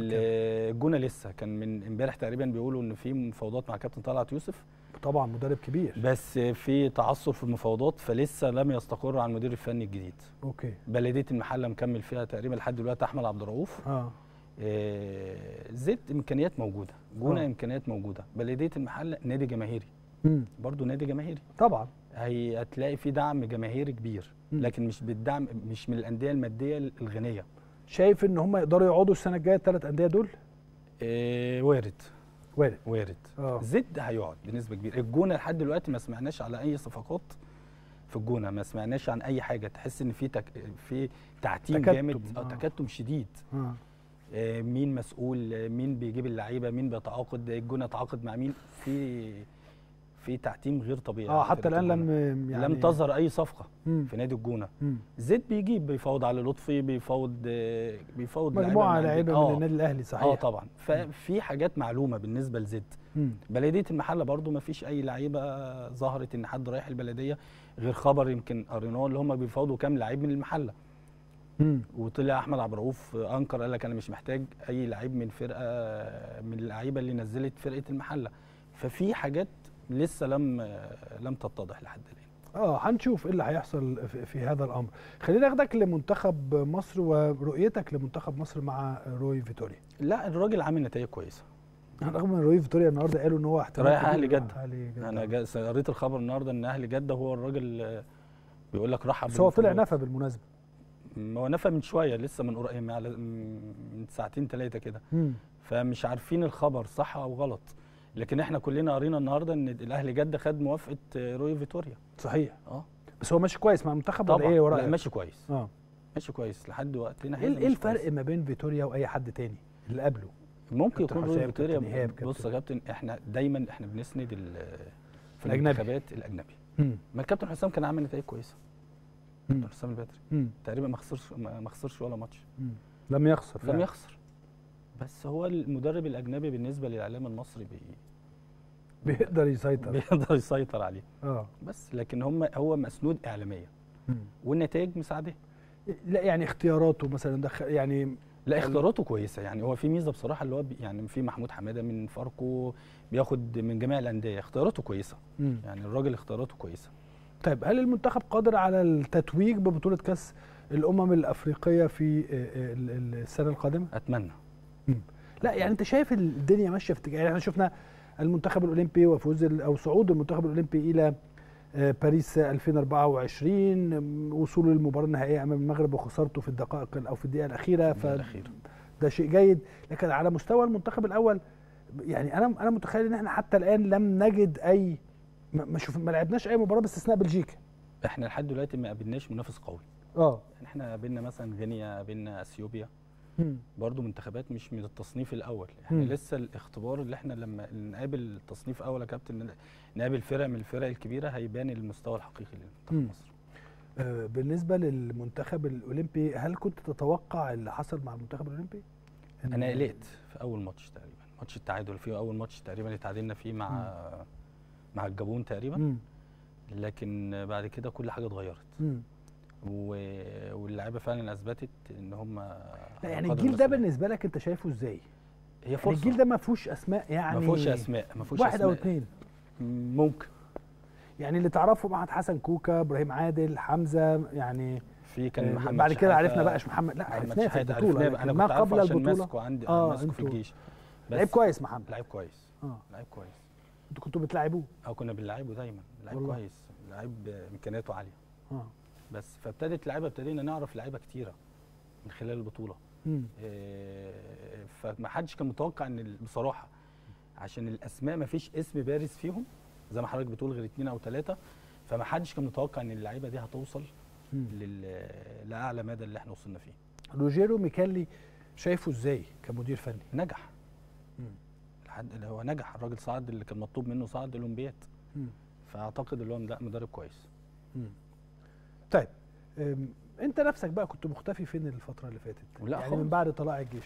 Speaker 2: ال- الجونه لسه كان من امبارح تقريبا بيقولوا ان في مفاوضات مع كابتن طلعت يوسف
Speaker 1: طبعا مدرب كبير
Speaker 2: بس في تعثر في المفاوضات فلسه لم يستقر على المدير الفني الجديد
Speaker 1: اوكي
Speaker 2: بلديه المحله مكمل فيها تقريبا لحد دلوقتي احمد عبد الرؤوف
Speaker 1: اه
Speaker 2: آه، زد امكانيات موجوده جونه
Speaker 1: آه.
Speaker 2: امكانيات موجوده بلديه المحله نادي جماهيري
Speaker 1: مم.
Speaker 2: برضو نادي جماهيري
Speaker 1: طبعا
Speaker 2: هي هتلاقي في دعم جماهيري كبير
Speaker 1: مم.
Speaker 2: لكن مش بالدعم مش من الانديه الماديه الغنيه
Speaker 1: شايف ان هم يقدروا يقعدوا السنه الجايه الثلاث انديه دول؟
Speaker 2: آه، وارد
Speaker 1: وارد
Speaker 2: وارد
Speaker 1: اه
Speaker 2: زد هيقعد بنسبه كبيره الجونه لحد دلوقتي ما سمعناش على اي صفقات في الجونه ما سمعناش عن اي حاجه تحس ان في تك... في تعتيم
Speaker 1: تكتم،
Speaker 2: جامد
Speaker 1: آه.
Speaker 2: او تكتم شديد
Speaker 1: اه
Speaker 2: آه، مين مسؤول آه، مين بيجيب اللعيبه مين بيتعاقد الجونه تعاقد مع مين في في تعتيم غير طبيعي
Speaker 1: اه
Speaker 2: على
Speaker 1: حتى
Speaker 2: فرقة
Speaker 1: الان
Speaker 2: الجونة.
Speaker 1: لم يعني
Speaker 2: لم تظهر اي صفقه
Speaker 1: مم.
Speaker 2: في نادي الجونه
Speaker 1: مم.
Speaker 2: زيد بيجيب بيفاوض على لطفي بيفاوض آه، بيفاوض
Speaker 1: مجموعه
Speaker 2: من
Speaker 1: لعيبه
Speaker 2: عندنا.
Speaker 1: من
Speaker 2: آه.
Speaker 1: النادي الاهلي صحيح
Speaker 2: اه طبعا ففي حاجات معلومه بالنسبه لزيد
Speaker 1: مم.
Speaker 2: بلديه المحله برضو ما فيش اي لعيبه ظهرت ان حد رايح البلديه غير خبر يمكن قريناه اللي هم بيفاوضوا كام لعيب من المحله
Speaker 1: مم.
Speaker 2: وطلع احمد عبد الرؤوف انكر قال لك انا مش محتاج اي لعيب من فرقه من اللعيبه اللي نزلت فرقه المحله ففي حاجات لسه لم لم تتضح لحد الان
Speaker 1: اه هنشوف ايه اللي هيحصل في, في هذا الامر خلينا ناخدك لمنتخب مصر ورؤيتك لمنتخب مصر مع روي فيتوريا
Speaker 2: لا الراجل عامل نتائج كويسه
Speaker 1: رغم ان روي فيتوريا النهارده قالوا ان هو احتمال
Speaker 2: رايح
Speaker 1: كبير
Speaker 2: أهلي
Speaker 1: يروح
Speaker 2: جدة.
Speaker 1: أهلي جدة.
Speaker 2: انا جا- قريت الخبر النهارده ان اهلي جده هو الراجل آه، بيقول لك رحب
Speaker 1: بس هو طلع
Speaker 2: بالمفاوضات.
Speaker 1: نفى بالمناسبه
Speaker 2: ما هو نفى من شويه لسه من قريب من على- من ساعتين ثلاثه كده
Speaker 1: مم.
Speaker 2: فمش عارفين الخبر صح او غلط لكن احنا كلنا قرينا النهارده ان الاهلي جده خد موافقه آه، روي فيتوريا
Speaker 1: صحيح
Speaker 2: اه
Speaker 1: بس هو ماشي كويس مع المنتخب ولا
Speaker 2: طبعا
Speaker 1: ايه
Speaker 2: لا
Speaker 1: ورأيك؟
Speaker 2: ماشي كويس
Speaker 1: اه
Speaker 2: ماشي كويس لحد وقتنا
Speaker 1: ايه
Speaker 2: هذا
Speaker 1: ايه
Speaker 2: ماشي
Speaker 1: الفرق
Speaker 2: كويس.
Speaker 1: ما بين فيتوريا واي حد تاني اللي قبله؟
Speaker 2: ممكن
Speaker 1: كابتن
Speaker 2: يكون روي
Speaker 1: حسام،
Speaker 2: فيتوريا
Speaker 1: كابتن إيهاب،
Speaker 2: بص يا كابتن احنا دايما احنا بنسند ال- في
Speaker 1: الأجنبي.
Speaker 2: المنتخبات الاجنبي
Speaker 1: مم.
Speaker 2: ما الكابتن حسام كان عامل نتائج كويسه
Speaker 1: مم.
Speaker 2: كابتن حسام البدري
Speaker 1: مم.
Speaker 2: تقريبا ما خسرش ما ما خسرش ولا ماتش
Speaker 1: مم. لم يخسر
Speaker 2: لم
Speaker 1: فعلا.
Speaker 2: يخسر بس هو المدرب الاجنبي بالنسبه للاعلام المصري بي
Speaker 1: بيقدر يسيطر
Speaker 2: بيقدر يسيطر عليه
Speaker 1: اه
Speaker 2: بس لكن هم هو مسنود اعلاميا
Speaker 1: مم.
Speaker 2: والنتائج مساعده
Speaker 1: لا يعني اختياراته مثلا دخل يعني
Speaker 2: لا اختياراته كويسه يعني هو في ميزه بصراحه اللي هو بي يعني في محمود حماده من فاركو بياخد من جميع الانديه اختياراته كويسه
Speaker 1: مم.
Speaker 2: يعني الراجل اختياراته كويسه
Speaker 1: طيب هل المنتخب قادر على التتويج ببطوله كاس الامم الافريقيه في آه، آه، ال- ال- السنه القادمه؟
Speaker 2: اتمنى
Speaker 1: لا يعني انت شايف الدنيا ماشيه في اتجاه يعني احنا شفنا المنتخب الاولمبي وفوز ال- او صعود المنتخب الاولمبي الى آه، باريس 2024 آم، وصوله للمباراه النهائيه امام المغرب وخسارته في الدقائق ال- او في الدقيقه الاخيره ف
Speaker 2: الاخير
Speaker 1: ده شيء جيد لكن على مستوى المنتخب الاول يعني انا انا متخيل ان احنا حتى الان لم نجد اي ما ما شوف ما لعبناش اي مباراه باستثناء بلجيكا
Speaker 2: احنا لحد دلوقتي ما قابلناش منافس قوي
Speaker 1: اه
Speaker 2: يعني احنا قابلنا مثلا غينيا قابلنا اثيوبيا برضو منتخبات مش من التصنيف الاول احنا
Speaker 1: مم.
Speaker 2: لسه الاختبار اللي احنا لما نقابل التصنيف اول يا كابتن نقابل فرق من الفرق الكبيره هيبان المستوى الحقيقي
Speaker 1: مم.
Speaker 2: لمنتخب مصر
Speaker 1: آه، بالنسبه للمنتخب الاولمبي هل كنت تتوقع اللي حصل مع المنتخب الاولمبي؟ إن-
Speaker 2: انا قلقت في اول ماتش تقريبا ماتش التعادل فيه اول ماتش تقريبا اتعادلنا فيه مع مع الجابون تقريبا
Speaker 1: مم.
Speaker 2: لكن بعد كده كل حاجه اتغيرت
Speaker 1: مم.
Speaker 2: و- واللعيبه فعلا اثبتت ان هم
Speaker 1: لا يعني الجيل ده بالنسبه لك انت شايفه ازاي؟
Speaker 2: هي
Speaker 1: يعني
Speaker 2: فرصه
Speaker 1: الجيل ده ما فيهوش اسماء يعني
Speaker 2: ما فيهوش اسماء ما فيهوش
Speaker 1: واحد او
Speaker 2: أسماء.
Speaker 1: اثنين
Speaker 2: ممكن
Speaker 1: يعني اللي تعرفه محمد حسن كوكا ابراهيم عادل حمزه يعني
Speaker 2: في كان
Speaker 1: آه،
Speaker 2: محمد
Speaker 1: بعد كده
Speaker 2: شحاتة-
Speaker 1: عرفنا بقى مش محمد لا
Speaker 2: محمد
Speaker 1: عرفناه في
Speaker 2: شحاتة
Speaker 1: البطوله
Speaker 2: عرفناه بقى.
Speaker 1: لكن
Speaker 2: انا
Speaker 1: ما
Speaker 2: كنت عارفه
Speaker 1: قبل
Speaker 2: عشان
Speaker 1: البطوله
Speaker 2: ماسكه عندي
Speaker 1: آه،
Speaker 2: آه ماسكه في
Speaker 1: انتوا-
Speaker 2: الجيش
Speaker 1: لعيب كويس محمد
Speaker 2: لعيب كويس
Speaker 1: اه
Speaker 2: لعيب كويس
Speaker 1: انتوا كنتوا بتلعبوه
Speaker 2: او كنا بنلعبه دايما لعيب
Speaker 1: والله.
Speaker 2: كويس لعيب امكانياته عاليه
Speaker 1: اه
Speaker 2: بس فابتدت لعيبه ابتدينا نعرف لعيبه كتيره من خلال البطوله
Speaker 1: مم.
Speaker 2: إيه، فما حدش كان متوقع ان ال- بصراحه عشان الاسماء ما فيش اسم بارز فيهم زي ما حضرتك بتقول غير اثنين او ثلاثه فما حدش كان متوقع ان اللعيبه دي هتوصل
Speaker 1: مم.
Speaker 2: لل... لاعلى مدى اللي احنا وصلنا فيه
Speaker 1: روجيرو ميكالي شايفه ازاي كمدير فني؟
Speaker 2: نجح
Speaker 1: مم.
Speaker 2: لحد اللي هو نجح الراجل صعد اللي كان مطلوب منه صعد الاولمبياد
Speaker 1: مم.
Speaker 2: فاعتقد اللي هو لا مدرب كويس
Speaker 1: مم. طيب أم، انت نفسك بقى كنت مختفي فين الفتره اللي فاتت؟
Speaker 2: لا
Speaker 1: يعني
Speaker 2: خالص.
Speaker 1: من بعد طلاع الجيش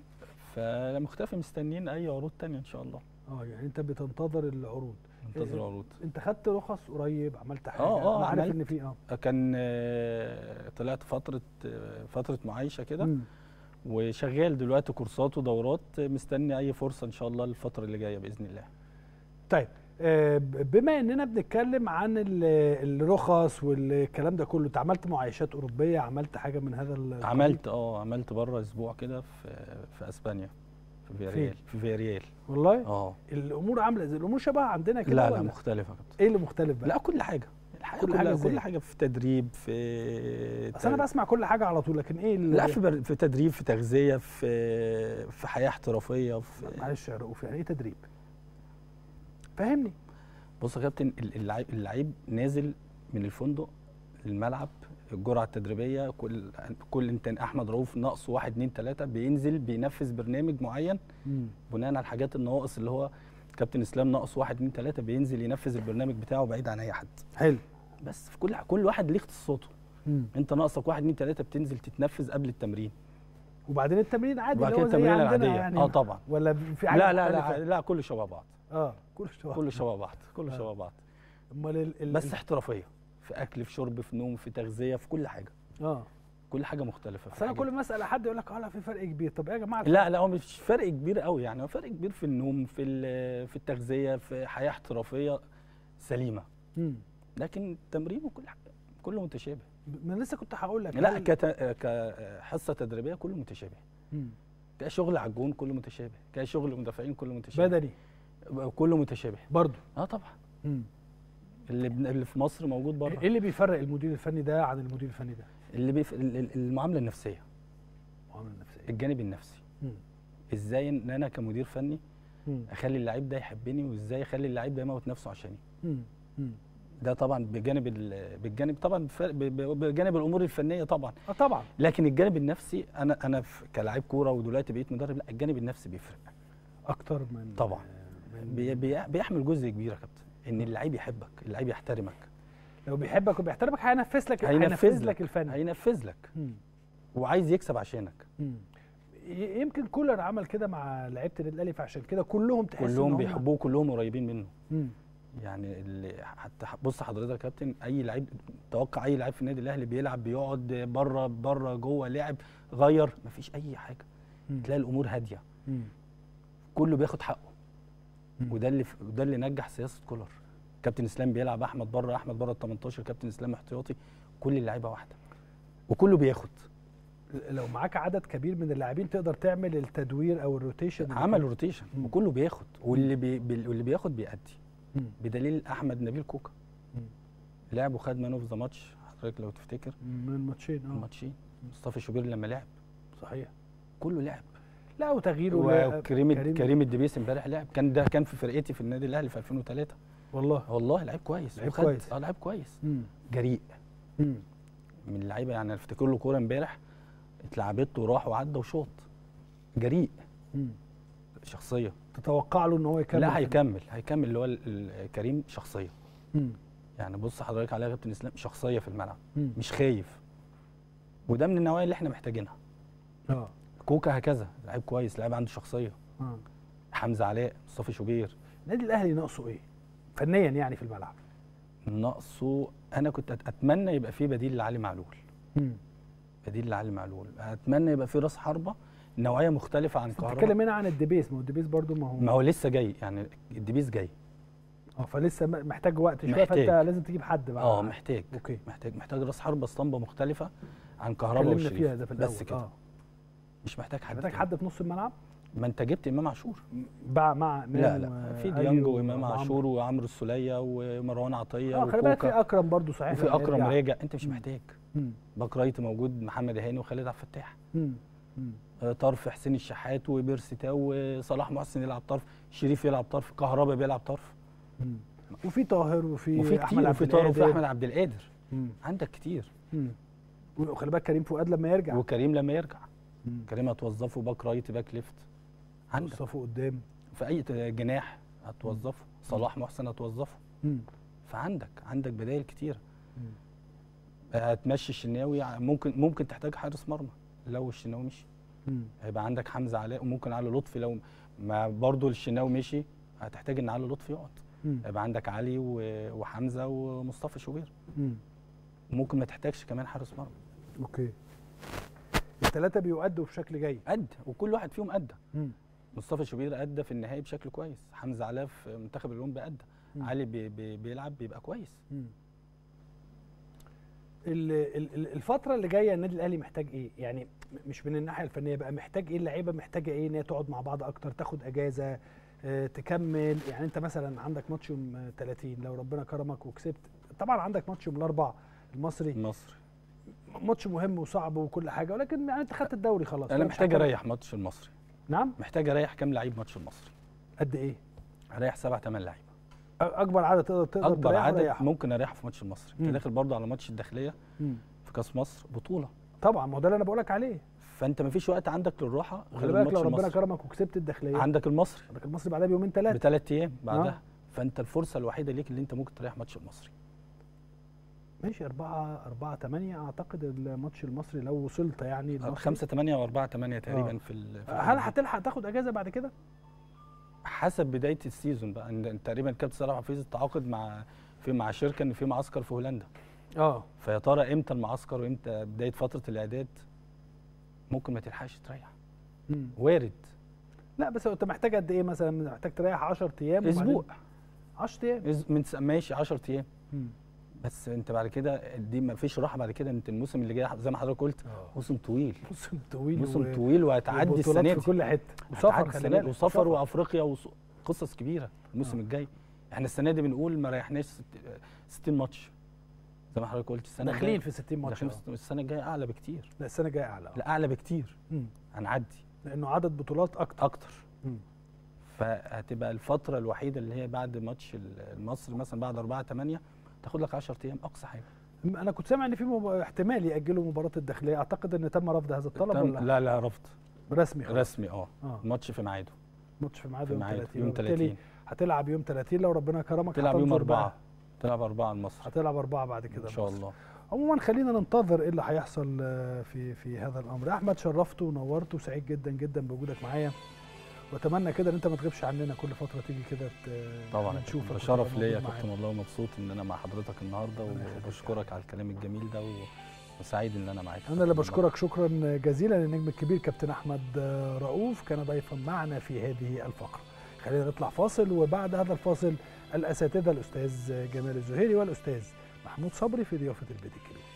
Speaker 2: فمختفي مستنيين اي عروض تانية ان شاء الله
Speaker 1: اه يعني انت بتنتظر العروض
Speaker 2: منتظر
Speaker 1: إيه؟
Speaker 2: عروض
Speaker 1: انت خدت رخص قريب عملت حاجه
Speaker 2: آه، آه،
Speaker 1: انا عارف
Speaker 2: عملت.
Speaker 1: ان في اه
Speaker 2: كان آه، طلعت فتره آه، فتره معايشه كده
Speaker 1: مم.
Speaker 2: وشغال دلوقتي كورسات ودورات مستني اي فرصه ان شاء الله الفتره اللي جايه باذن الله
Speaker 1: طيب آه، ب- بما اننا بنتكلم عن ال- الرخص والكلام ده كله انت عملت معايشات اوروبيه عملت حاجه من هذا القبيل؟
Speaker 2: عملت اه عملت بره اسبوع كده في في اسبانيا في فياريال في فياريال
Speaker 1: والله
Speaker 2: اه
Speaker 1: الامور عامله زي الامور شبه عندنا كده
Speaker 2: لا لا
Speaker 1: ولا؟
Speaker 2: مختلفه يا كابتن
Speaker 1: ايه اللي مختلف بقى؟
Speaker 2: لا كل حاجه الحاجه
Speaker 1: كل
Speaker 2: كل
Speaker 1: حاجة
Speaker 2: حاجه
Speaker 1: إزاي؟
Speaker 2: كل حاجه في تدريب في
Speaker 1: بس انا بسمع كل حاجه على طول لكن ايه اللي
Speaker 2: لا في بر... في تدريب في تغذيه في في حياه احترافيه في
Speaker 1: معلش يا رؤوف يعني ايه تدريب؟ فهمني
Speaker 2: بص يا كابتن ال- اللعيب اللعيب نازل من الفندق الملعب الجرعه التدريبيه كل كل انت احمد رؤوف ناقصه واحد اتنين تلاته بينزل بينفذ برنامج معين بناء على الحاجات النواقص اللي هو كابتن اسلام ناقص واحد اتنين تلاته بينزل ينفذ البرنامج بتاعه بعيد عن اي حد
Speaker 1: حلو
Speaker 2: بس في كل كل واحد ليه اختصاصاته
Speaker 1: مم.
Speaker 2: انت ناقصك واحد اتنين تلاته بتنزل تتنفذ قبل التمرين
Speaker 1: وبعدين التمرين عادي
Speaker 2: وبعد
Speaker 1: اللي
Speaker 2: كده
Speaker 1: هو زي
Speaker 2: التمرين
Speaker 1: عندنا
Speaker 2: العاديه
Speaker 1: يعني
Speaker 2: اه طبعا
Speaker 1: ولا في حاجه
Speaker 2: لا لا لا
Speaker 1: مختلفة؟
Speaker 2: لا كله شبه بعض
Speaker 1: اه كله شبه
Speaker 2: كله شبه بعض كله
Speaker 1: آه.
Speaker 2: شبه بعض
Speaker 1: امال ال- ال-
Speaker 2: بس احترافيه في اكل في شرب في نوم في تغذيه في كل حاجه
Speaker 1: اه
Speaker 2: كل حاجه مختلفه في
Speaker 1: اصل انا
Speaker 2: حاجة.
Speaker 1: كل ما اسال حد يقول لك اه لا في فرق كبير طب ايه يا جماعه
Speaker 2: لا لا هو مش فرق كبير قوي يعني هو فرق كبير في النوم في ال- في التغذيه في حياه احترافيه سليمه
Speaker 1: مم.
Speaker 2: لكن التمرين وكل حاجه كله متشابه
Speaker 1: ما أنا لسه كنت هقول لك
Speaker 2: لا
Speaker 1: هل-
Speaker 2: كت- كحصه تدريبيه كله متشابه
Speaker 1: مم.
Speaker 2: كشغل على الجون كله متشابه كشغل مدافعين كله متشابه
Speaker 1: بدني
Speaker 2: كله متشابه
Speaker 1: برضه
Speaker 2: اه طبعا
Speaker 1: مم.
Speaker 2: اللي بن- اللي في مصر موجود بره
Speaker 1: ايه اللي بيفرق المدير الفني ده عن المدير الفني ده؟
Speaker 2: اللي بيف... ال- ال- المعامله النفسيه
Speaker 1: المعامله النفسيه
Speaker 2: الجانب النفسي
Speaker 1: مم.
Speaker 2: ازاي ان انا كمدير فني
Speaker 1: مم.
Speaker 2: اخلي اللعيب ده يحبني وازاي اخلي اللعيب ده يموت نفسه عشاني
Speaker 1: مم. مم.
Speaker 2: ده طبعا بجانب ال... بالجانب طبعا ف- ب- ب- بجانب الامور الفنيه طبعا
Speaker 1: اه طبعا
Speaker 2: لكن الجانب النفسي انا انا في- كلاعب كوره ودلوقتي بقيت مدرب لا الجانب النفسي بيفرق
Speaker 1: اكتر من
Speaker 2: طبعا.
Speaker 1: من
Speaker 2: بي... بي... بيحمل جزء كبير يا كابتن ان اللعيب يحبك اللعيب يحترمك
Speaker 1: لو بيحبك وبيحترمك هينفذ لك
Speaker 2: هينفذ
Speaker 1: لك الفن
Speaker 2: هينفذ لك
Speaker 1: مم.
Speaker 2: وعايز يكسب عشانك
Speaker 1: مم. ي- يمكن كولر عمل كده مع لعيبه النادي الاهلي فعشان كده كلهم تحس إن
Speaker 2: كلهم
Speaker 1: هم-
Speaker 2: بيحبوه كلهم قريبين منه
Speaker 1: مم.
Speaker 2: يعني اللي حتى بص حضرتك يا كابتن اي لعيب توقع اي لعيب في النادي الاهلي بيلعب بيقعد بره بره جوه لعب غير مفيش اي حاجه
Speaker 1: مم.
Speaker 2: تلاقي الامور هاديه
Speaker 1: مم.
Speaker 2: كله بياخد حقه
Speaker 1: مم.
Speaker 2: وده اللي وده اللي نجح سياسه كولر كابتن اسلام بيلعب احمد بره احمد بره ال 18 كابتن اسلام احتياطي كل اللعيبه واحده وكله بياخد
Speaker 1: لو معاك عدد كبير من اللاعبين تقدر تعمل التدوير او الروتيشن اللي
Speaker 2: عمل
Speaker 1: كان-
Speaker 2: روتيشن
Speaker 1: مم.
Speaker 2: وكله بياخد واللي بي بي- واللي بياخد بيأدي
Speaker 1: مم.
Speaker 2: بدليل احمد نبيل كوكا
Speaker 1: مم.
Speaker 2: لعب وخد مان اوف ذا ماتش حضرتك لو تفتكر
Speaker 1: من ماتشين اه
Speaker 2: الماتشين مصطفى شوبير لما لعب
Speaker 1: صحيح
Speaker 2: كله لعب
Speaker 1: لا وتغييره ل-
Speaker 2: وكريم
Speaker 1: كريم-
Speaker 2: كريم الدبيس امبارح لعب كان ده كان في فرقتي في النادي الاهلي في 2003
Speaker 1: والله
Speaker 2: والله لعيب كويس
Speaker 1: لعيب
Speaker 2: وخد-
Speaker 1: كويس.
Speaker 2: اه لعيب كويس
Speaker 1: مم.
Speaker 2: جريء
Speaker 1: مم.
Speaker 2: من اللعيبه يعني افتكر له كوره امبارح اتلعبت وراح وعدى وشوط جريء
Speaker 1: مم.
Speaker 2: شخصيه
Speaker 1: تتوقع له ان هو يكمل
Speaker 2: لا
Speaker 1: في-
Speaker 2: هيكمل هيكمل اللي هو ال- ال- كريم شخصيه
Speaker 1: مم.
Speaker 2: يعني بص حضرتك عليها يا كابتن اسلام شخصيه في الملعب
Speaker 1: مم.
Speaker 2: مش خايف وده من النوعيه اللي احنا محتاجينها
Speaker 1: اه
Speaker 2: كوكا هكذا لعيب كويس لعيب عنده شخصيه
Speaker 1: اه
Speaker 2: حمزه علاء مصطفى شوبير
Speaker 1: النادي الاهلي ناقصه ايه؟ فنيا يعني في الملعب
Speaker 2: ناقصه انا كنت أت- اتمنى يبقى فيه بديل لعلي معلول
Speaker 1: مم.
Speaker 2: بديل لعلي معلول اتمنى يبقى فيه راس حربه نوعيه مختلفه عن
Speaker 1: بتتكلم
Speaker 2: كهرباء
Speaker 1: هنا عن الدبيس ما هو الدبيس برضو ما هو
Speaker 2: ما هو لسه جاي يعني الدبيس جاي
Speaker 1: اه فلسه م- محتاج وقت شويه
Speaker 2: محتاج.
Speaker 1: فانت لازم تجيب حد بقى
Speaker 2: اه محتاج
Speaker 1: اوكي
Speaker 2: محتاج محتاج راس حربه اسطمبه مختلفه عن كهرباء
Speaker 1: اتكلمنا
Speaker 2: والشريف
Speaker 1: فيها ده في الاول
Speaker 2: بس كده
Speaker 1: اه
Speaker 2: مش محتاج حد
Speaker 1: محتاج
Speaker 2: تاني.
Speaker 1: حد في نص الملعب
Speaker 2: ما انت جبت امام عاشور
Speaker 1: مع مع
Speaker 2: لا
Speaker 1: إمام
Speaker 2: لا في
Speaker 1: وأيو
Speaker 2: ديانج وامام
Speaker 1: وعمرو.
Speaker 2: عاشور وعمرو السوليه ومروان عطيه
Speaker 1: اه خلي بالك في
Speaker 2: وكوكا
Speaker 1: اكرم برضو صحيح
Speaker 2: وفي
Speaker 1: لما
Speaker 2: اكرم
Speaker 1: يرجع.
Speaker 2: راجع انت مش
Speaker 1: مم.
Speaker 2: محتاج
Speaker 1: مم.
Speaker 2: باك رايت موجود محمد هاني وخالد عبد الفتاح
Speaker 1: مم. مم.
Speaker 2: آه، طرف حسين الشحات وبيرسي تاو وصلاح محسن يلعب طرف شريف يلعب طرف كهربا بيلعب طرف
Speaker 1: مم. وفي طاهر وفي
Speaker 2: وفي
Speaker 1: احمد
Speaker 2: كتير
Speaker 1: عبد
Speaker 2: وفي طاهر وفي
Speaker 1: القادر.
Speaker 2: احمد عبد القادر
Speaker 1: مم.
Speaker 2: عندك كتير
Speaker 1: مم. وخلي بالك كريم فؤاد لما يرجع
Speaker 2: وكريم لما يرجع
Speaker 1: مم.
Speaker 2: كريم هتوظفه باك رايت باك ليفت عندك
Speaker 1: صفه قدام
Speaker 2: في اي ت- جناح هتوظفه صلاح محسن هتوظفه
Speaker 1: مم.
Speaker 2: فعندك عندك بدائل كتير
Speaker 1: مم.
Speaker 2: هتمشي الشناوي ع- ممكن ممكن تحتاج حارس مرمى لو الشناوي مشي
Speaker 1: مم.
Speaker 2: هيبقى عندك حمزه علاء وممكن علي لطفي لو ما برضه الشناوي مشي هتحتاج ان علي لطفي يقعد
Speaker 1: مم.
Speaker 2: هيبقى عندك علي و- وحمزه ومصطفى شوبير
Speaker 1: مم.
Speaker 2: وممكن ما تحتاجش كمان حارس مرمى
Speaker 1: اوكي الثلاثه بيؤدوا بشكل جيد
Speaker 2: ادى وكل واحد فيهم ادى
Speaker 1: مم.
Speaker 2: مصطفى شوبير ادى في النهائي بشكل كويس حمزه علاء في منتخب الاولمبي ادى
Speaker 1: مم.
Speaker 2: علي بي بي بيلعب بيبقى كويس
Speaker 1: مم. ال- ال- ال- الفترة اللي جاية النادي الأهلي محتاج إيه؟ يعني م- مش من الناحية الفنية بقى محتاج إيه اللعيبة محتاجة إيه إن هي تقعد مع بعض أكتر تاخد أجازة آه، تكمل يعني أنت مثلا عندك ماتش يوم آه، 30 لو ربنا كرمك وكسبت طبعا عندك ماتش يوم الأربع المصري
Speaker 2: مصر
Speaker 1: ماتش مهم وصعب وكل حاجة ولكن يعني أنت خدت الدوري خلاص
Speaker 2: انا
Speaker 1: فمش
Speaker 2: محتاج
Speaker 1: هتكمل.
Speaker 2: اريح ماتش المصري
Speaker 1: نعم
Speaker 2: محتاج اريح كام لعيب ماتش المصري
Speaker 1: قد إيه؟
Speaker 2: اريح سبع ثمان لعيبه
Speaker 1: أ- أكبر عدد تقدر تقدر
Speaker 2: اكبر
Speaker 1: تريحه
Speaker 2: عدد
Speaker 1: ريحه.
Speaker 2: ممكن اريحه في ماتش المصري
Speaker 1: مم.
Speaker 2: انت داخل برضه على ماتش الداخليه
Speaker 1: مم.
Speaker 2: في كاس مصر بطوله
Speaker 1: طبعا ما هو ده اللي أنا بقول لك عليه
Speaker 2: فانت ما فيش وقت عندك للراحه غير
Speaker 1: خلي بالك
Speaker 2: الماتش
Speaker 1: لو ربنا
Speaker 2: المصري.
Speaker 1: كرمك وكسبت الداخليه
Speaker 2: عندك المصري
Speaker 1: عندك المصري بعدها بيومين ثلاثه
Speaker 2: بثلاث ايام بعدها
Speaker 1: آه.
Speaker 2: فانت الفرصه الوحيده ليك اللي انت ممكن تريح ماتش المصري
Speaker 1: ماشي 4 4 8 اعتقد الماتش المصري لو وصلت يعني المصري.
Speaker 2: 5 8 و4 8 تقريبا
Speaker 1: آه.
Speaker 2: في, ال... في
Speaker 1: هل هتلحق تاخد اجازه بعد كده؟
Speaker 2: حسب بدايه السيزون بقى إن- إن تقريبا كابتن صلاح حفيظ تعاقد مع في مع شركه ان في معسكر في هولندا
Speaker 1: اه
Speaker 2: فيا ترى امتى المعسكر وامتى بدايه فتره الاعداد ممكن ما تلحقش تريح وارد
Speaker 1: لا بس انت محتاج قد ايه مثلا محتاج تريح 10 ايام
Speaker 2: اسبوع
Speaker 1: 10 ايام
Speaker 2: إز- من س- ماشي 10 ايام
Speaker 1: مم.
Speaker 2: بس انت بعد كده دي ما فيش راحه بعد كده انت الموسم اللي جاي زي ما حضرتك قلت موسم طويل
Speaker 1: موسم طويل
Speaker 2: موسم
Speaker 1: و-
Speaker 2: طويل وهتعدي
Speaker 1: وبطولات
Speaker 2: السنه
Speaker 1: في
Speaker 2: دي
Speaker 1: كل حته
Speaker 2: هتعدي
Speaker 1: وسفر خلي
Speaker 2: السنة دي،
Speaker 1: بالك
Speaker 2: وسفر وافريقيا وقصص كبيره الموسم
Speaker 1: آه.
Speaker 2: الجاي احنا السنه دي بنقول ما ريحناش ست- 60 ماتش زي ما حضرتك قلت السنه
Speaker 1: داخلين
Speaker 2: الجاية-
Speaker 1: في 60 ماتش
Speaker 2: داخلين
Speaker 1: آه.
Speaker 2: في- السنه الجايه اعلى بكتير
Speaker 1: لا السنه الجايه اعلى آه.
Speaker 2: لا اعلى بكتير
Speaker 1: مم.
Speaker 2: هنعدي
Speaker 1: لانه عدد بطولات اكتر
Speaker 2: اكتر
Speaker 1: مم.
Speaker 2: فهتبقى الفتره الوحيده اللي هي بعد ماتش ال- المصري مثلا بعد 4 8 تاخد لك 10 ايام اقصى حاجه
Speaker 1: انا كنت سامع ان في مب... احتمال ياجلوا مباراه الداخليه اعتقد ان تم رفض هذا الطلب
Speaker 2: تم-
Speaker 1: ولا
Speaker 2: لا لا رفض
Speaker 1: رسمي خلاص
Speaker 2: رسمي اه
Speaker 1: اه
Speaker 2: الماتش في ميعاده
Speaker 1: ماتش في ميعاد
Speaker 2: في
Speaker 1: يوم
Speaker 2: ميعاده
Speaker 1: 30
Speaker 2: يوم
Speaker 1: وبالتالي
Speaker 2: 30
Speaker 1: هتلعب يوم 30 لو ربنا كرمك
Speaker 2: تلعب يوم
Speaker 1: هتنظر بقى.
Speaker 2: أربعة تلعب أربعة المصري
Speaker 1: هتلعب أربعة بعد كده
Speaker 2: إن شاء
Speaker 1: المصري.
Speaker 2: الله
Speaker 1: عموما خلينا ننتظر ايه اللي هيحصل آه، في في هذا الامر احمد شرفته ونورته وسعيد جدا جدا بوجودك معايا واتمنى كده ان انت ما تغيبش عننا كل فتره تيجي كده ت-
Speaker 2: طبعا
Speaker 1: نشوفك
Speaker 2: ده
Speaker 1: وتبقى
Speaker 2: شرف ليا يا
Speaker 1: موجود
Speaker 2: كابتن
Speaker 1: معانا.
Speaker 2: والله ومبسوط ان انا مع حضرتك النهارده
Speaker 1: ربنا يخليك.
Speaker 2: وبشكرك على الكلام الجميل ده و- وسعيد ان انا معاك
Speaker 1: انا اللي بشكرك شكرا جزيلا للنجم الكبير كابتن احمد آه، رؤوف كان ضيفا معنا في هذه الفقره خلينا نطلع فاصل وبعد هذا الفاصل الاساتذه الاستاذ جمال الزهيري والاستاذ محمود صبري في ضيافه البيت الكبير